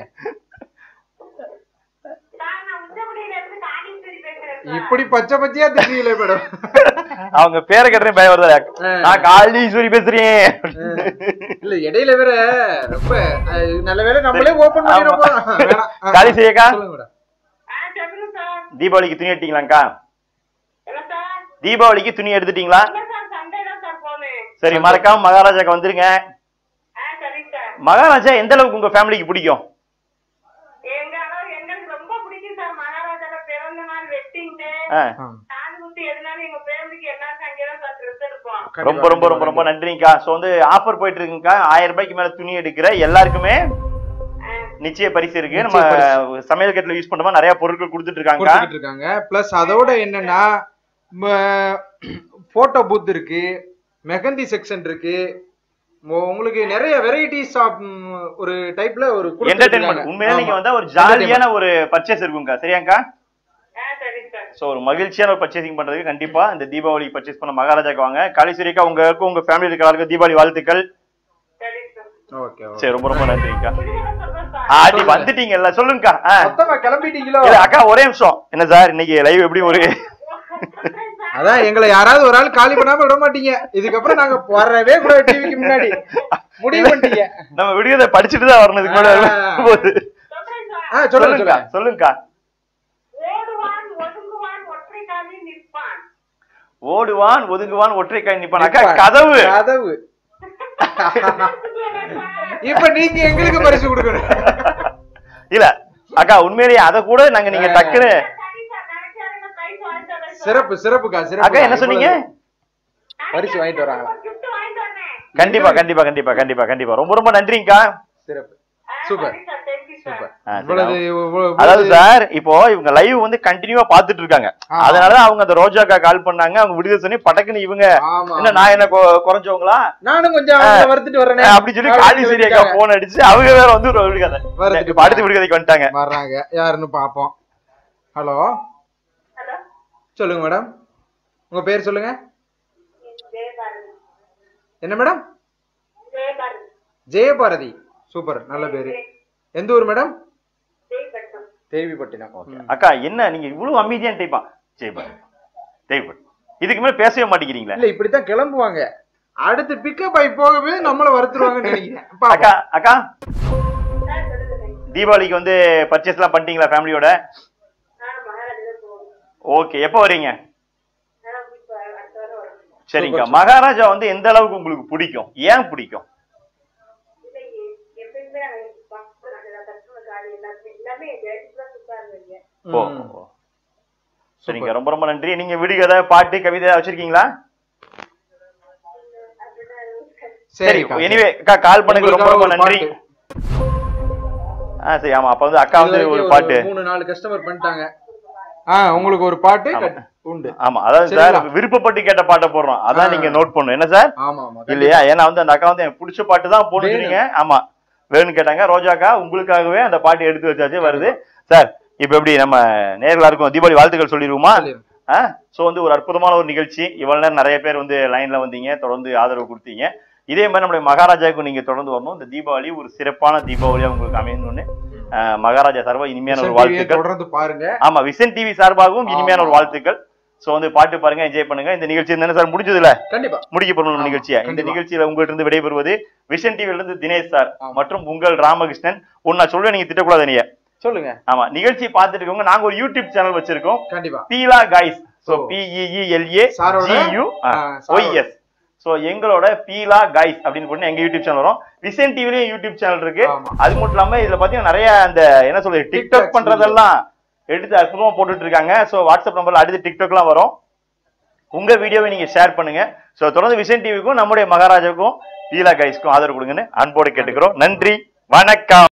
சார் நான் உச்சகுடியில இருந்து காடீஸ்வரி பேசுறேன் சார். இப்படி பச்சை பச்சையா திட்டுவீங்களே மேடம் அவங்க பேரை கேட்டே பயம் வருது நான் காளீஸ்வரி பேசுறேன் இல்ல இடையில வேற ரொம்ப அஹ், நல்ல வேளை நம்மளே ஓபன் பண்ணிட போறோம் வேணாம். ஆ, காளீஸ்வரி அக்கா சொல்லுங்க மேடம் ஆ, சொல்லுங்க சார். தீபாவளிக்கு துணி எடுத்தீங்களாக்கா என்ன சார்? தீபாவளிக்கு துணி எடுத்துட்டீங்களா இல்ல சார், சண்டே தான் சார் போனேன். சரி மறக்காம மகாராஜாக்கு வந்துருங்க ஆ, சரிங்க சார். மகாராஜா எந்த அளவுக்கு உங்க ஃபேமிலிக்கு பிடிக்கும் எங்க அளவு எங்களுக்கு ரொம்ப பிடிக்கும் சார் மகாராஜால பிறந்த நாள் வெட்டிங் டே ஆ, ஆ, காது குத்தி எதுனாலும் எங்க ஃபேமிலிக்கு எல்லாருக்கும் அங்கேதான் சார் ட்ரெஸ் எடுப்போம் கண்டிப்பா, ரொம்ப ரொம்ப ரொம்ப ரொம்ப நன்றிங்கக்கா ஸோ வந்து ஆஃபர் போயிட்டு இருக்குங்கக்கா ஆயிரம் ரூபாய்க்கு மேல துணி எடுக்கிற எல்லாருக்குமே நிச்சய பரிசு இருக்கு நம்ம நிச்சய சமையல் கட்டில யூஸ் பண்ற மாதிரி நிறைய பொருட்கள் கொடுத்துட்டு இருக்காங்க கொடுத்துக்கிட்டு இருக்காங்க பிளஸ் அதோட என்னன்னா போட்டோ பூத் இருக்கு மெஹந்தி செக்ஷன் இருக்கு மோ- உங்களுக்கு நிறைய வெரைட்டிஸ் ஆஃப் ஒரு டைப்ல ஒரு கொடுத்துட்டு என்டர்டைன்மெண்ட் இருக்காங்க. உண்மையிலே நீங்க ஆமா. வந்தா ஒரு ஜாலியான ஒரு பர்ச்சேஸ் இருக்குங்கக்கா சரியாங்கக்கா ஆ சரிங்க சார் ஸோ ஒரு மகிழ்ச்சியான ஒரு பர்ச்சேசிங் பண்றதுக்கு கண்டிப்பா இந்த தீபாவளி பர்ச்சேஸ் பண்ண மகாராஜாக்கு வாங்க காளீஸ்வரிக்கா உங்களுக்கு உங்க ஃபேமிலி இருக்கிறவங்களுக்கு தீபாவளி வாழ்த்துக்கள் சரிங்க சார் ஓகே ஓகே சரி ரொம்ப ரொம்ப நன்றிங்கக்கா புரியல சொல்றேன் சார் ஆ அடி வந்துட்டீங்கல்ல சொல்லுங்கக்கா ஆ மொத்தமா கிளம்பிட்டீங்களோ இல்ல, அக்கா ஒரே நிமிஷம் என்ன சார் இன்னைக்கு லைவ் எப்படி ஒரு சொல்றேன் சார் அதான் எங்களை யாராவது ஒரு ஆள் காலி பண்ணாம விட மாட்டீங்க இதுக்கப்புறம் நாங்க வரவே கூட டிவிக்கு முன்னாடி முடிவு பண்ணிட்டீங்க நம்ம விடுகதை படிச்சுட்டு தான் வரணும் இதுக்கு மேல ஆ. போகுது. சொல்றேன் சார் ஆ சொல்லுங்க சொல்லுங்கக்கா சொல்லுங்க சொல்லுங்கக்கா ஓடுவான் ஒதுங்குவான் ஒற்றை காலில் நிற்பான் ஓடுவான் ஒதுங்குவான் ஒற்றை கை நிப்பான் அக்கா நிப்பான். கதவு கதவு இப்ப நீங்க எங்களுக்கு பரிசு கொடுக்கணும் இல்ல அக்கா உண்மையிலேயே அத கூட நாங்க நீங்க டக்குன்னு சரி சார் நினைச்சாருங்க பிரைஸ் வாங்கிட்டு வரேன் சார். சிறப்பு சிறப்புக்கா சிறப்பு அக்கா என்ன சொன்னீங்க பரிசு வாங்கிட்டு வராங்களா? ஒரு gift வாங்கிட்டு வந்தேன் கண்டிப்பா கண்டிப்பா கண்டிப்பா கண்டிப்பா கண்டிப்பா ரொம்ப ரொம்ப நன்றிங்கக்கா சிறப்பு ஆ, சூப்பர் சரி சார் தேங்க்யூ சார் சூப்பர் ஆ, சரி. இவ்வளவு இவ்வளவு- அதாவது சார் இப்போ இவங்க லைவ் வந்து கண்டினியூவா பாத்துட்டு இருக்காங்க ஆமா. அதனாலதான் அவங்க அந்த ரோஜாக்கா கால் பண்ணாங்க அவங்க விடுதலை சொல்லி பட்டக்குன்னு இவங்க ஆமா என்ன நான் என்ன கொ- குறைஞ்சவங்களா நானும் கொஞ்சம் அவங்கள வறுத்துட்டு வரேனே அப்படி சொல்லி காளீஸ்வரி அக்கா போன் அடிச்சு அவங்க வேற வந்து ஒரு விடுகதை வருதுட்டு இப்ப அடுத்த விடுகதைக்கு வந்துட்டாங்க வர்றாங்க யாருன்னு பாப்போம் ஹலோ ஹலோ சொல்லுங்க மேடம் உங்க பேர் சொல்லுங்க ஜெயபாரதி என்ன மேடம் ஜெயபாரதி ஜெயபாரதி சூப்பர் நல்ல பேரு எந்த ஊர் மேடம் ஜெயபட்டம் தேவிப்பட்டினம் ம். அக்கா என்ன நீங்க இவ்வளவு அமைதியான டைப்பா ஜெய்பா ஜெய்பா இதுக்கு மேல பேசவே மாட்டேங்கிறீங்களா இல்ல இப்படித்தான் கிளம்புவாங்க அடுத்து பிக்கப் ஆகி போகவே நம்மள வறுத்துருவாங்கன்னு நினைக்கிறேன் பாப்போம். அக்கா அக்கா சார் சொல்லுங்க தீபாவளிக்கு வந்து பர்ச்சேஸ் எல்லாம் பண்ணிட்டீங்களா ஃபேமிலியோட நான் மகாராஜா போவோம் ஓகே எப்போ வரீங்க நான் இப்போ அடுத்த வாரம் வரேன் சரிங்கக்கா மகாராஜா வந்து எந்த அளவுக்கு உங்களுக்கு பிடிக்கும் ஏன் பிடிக்கும் இல்லை எப்பயுமே நாங்கள் பார்க்க நாங்கள் கஸ்டமர் கார்டு எல்லாமே எல்லாமே ஜெயசுலாம் சூப்பராக இருந்தீங்க ஓ ம். ஓ. சரிங்க ரொம்ப ரொம்ப நன்றி நீங்க விடுகதை பாட்டு கவிதை வச்சிருக்கீங்களா சரி சரிக்கா. எனிவே அக்கா கால் பண்ணதுக்கு ரொம்ப உங்களுக்காக ரொம்ப ஒரு நன்றி பாட்டு. ஆ சரி ஆமா அப்ப வந்து அக்கா இது வந்து வரைக்கும் ஒரு ஒரு பாட்டு மூணு நாலு கஸ்டமர் பண்ணிட்டாங்க ஆ உங்களுக்கு ஒரு பாட்டு கட்- உண்டு ஆமா அதாவது சார் சரிங்களா? விருப்பப்பட்டு கேட்ட பாட்டை போடுறோம் அதான் ஆ. நீங்க நோட் பண்ணணும் என்ன சார் ஆமா ஆமா இல்லையா ஏன்னா வந்து அந்த அக்கா வந்து எனக்கு பிடிச்ச பாட்டு தான் போட்டுருக்கீங்க ஆமா வேணும்னு கேட்டாங்க ரோஜாக்கா உங்களுக்காகவே அந்த பாட்டு எடுத்து வச்சாச்சு வருது சார் இப்ப எப்படி நம்ம நேர்களா இருக்கும் தீபாவளி வாழ்த்துக்கள் சொல்லிடுவோமா சொல்லிடுங்க. ஆ சோ வந்து ஒரு அற்புதமான ஒரு நிகழ்ச்சி இவ்வளவு நேரம் நிறைய பேர் வந்து லைன்ல வந்தீங்க தொடர்ந்து ஆதரவு கொடுத்தீங்க இதே மாதிரி நம்மளுடைய மகாராஜாவுக்கு நீங்க தொடர்ந்து வரணும் இந்த தீபாவளி ஒரு சிறப்பான தீபாவளியா உங்களுக்கு அமையணும்னு ஆ, மகாராஜா சார்பா இனிமையான ஒரு Vision TV யை வாழ்த்துக்கள் தொடர்ந்து பாருங்க ஆமா விசன் டிவி சார்பாகவும் இனிமையான ஒரு ஆமா. வாழ்த்துக்கள் சோ வந்து பாட்டு பாருங்க என்ஜாய் பண்ணுங்க இந்த நிகழ்ச்சி என்ன சார் முடிஞ்சதுல கண்டிப்பா முடிக்க போறோம் ஆமா, நிகழ்ச்சியை இந்த கண்டிப்பா. நிகழ்ச்சியில உங்கள்ட்ட இருந்து விடைபெறுவது விஷன் டிவில இருந்து தினேஷ் சார் ஆமா. மற்றும் உங்கள் ராமகிருஷ்ணன் ஒன்னு நான் சொல்லுவேன் நீங்க திட்டக்கூடாது நீங்க சொல்லுங்க ஆமா நிகழ்ச்சி பார்த்துட்டு இருக்கவங்க நாங்க ஒரு யூடியூப் சேனல் வச்சிருக்கோம் கண்டிப்பா Beela guys so oh. B E E L A சாரோட? ஜியூ ஆ, சாரோட. ஒய்எஸ் சோ எங்களோட பீலா கைஸ் அப்படின்னு போட்டு எங்க யூடியூப் சேனல் வரும் விசன் டிவிலயும் யூடியூப் சேனல் இருக்கு ஆமா. அது மட்டும் இல்லாம இதுல பாத்தீங்கன்னா நிறைய அந்த என்ன சொல்றது TikTok டிக்டாக் பண்றதெல்லாம் எடுத்து அற்புதமா போட்டுட்டு இருக்காங்க சோ வாட்ஸ்அப் நம்பர்ல அடுத்து டிக்டாக்லாம் வரும் உங்க வீடியோவை நீங்க ஷேர் பண்ணுங்க சோ தொடர்ந்து விசன் டிவிக்கும் நம்முடைய மகாராஜாவுக்கும் பீலா கைஸ்க்கும் ஆதரவு கொடுங்கன்னு அன்போடு கேட்டுக்கிறோம் நன்றி வணக்கம்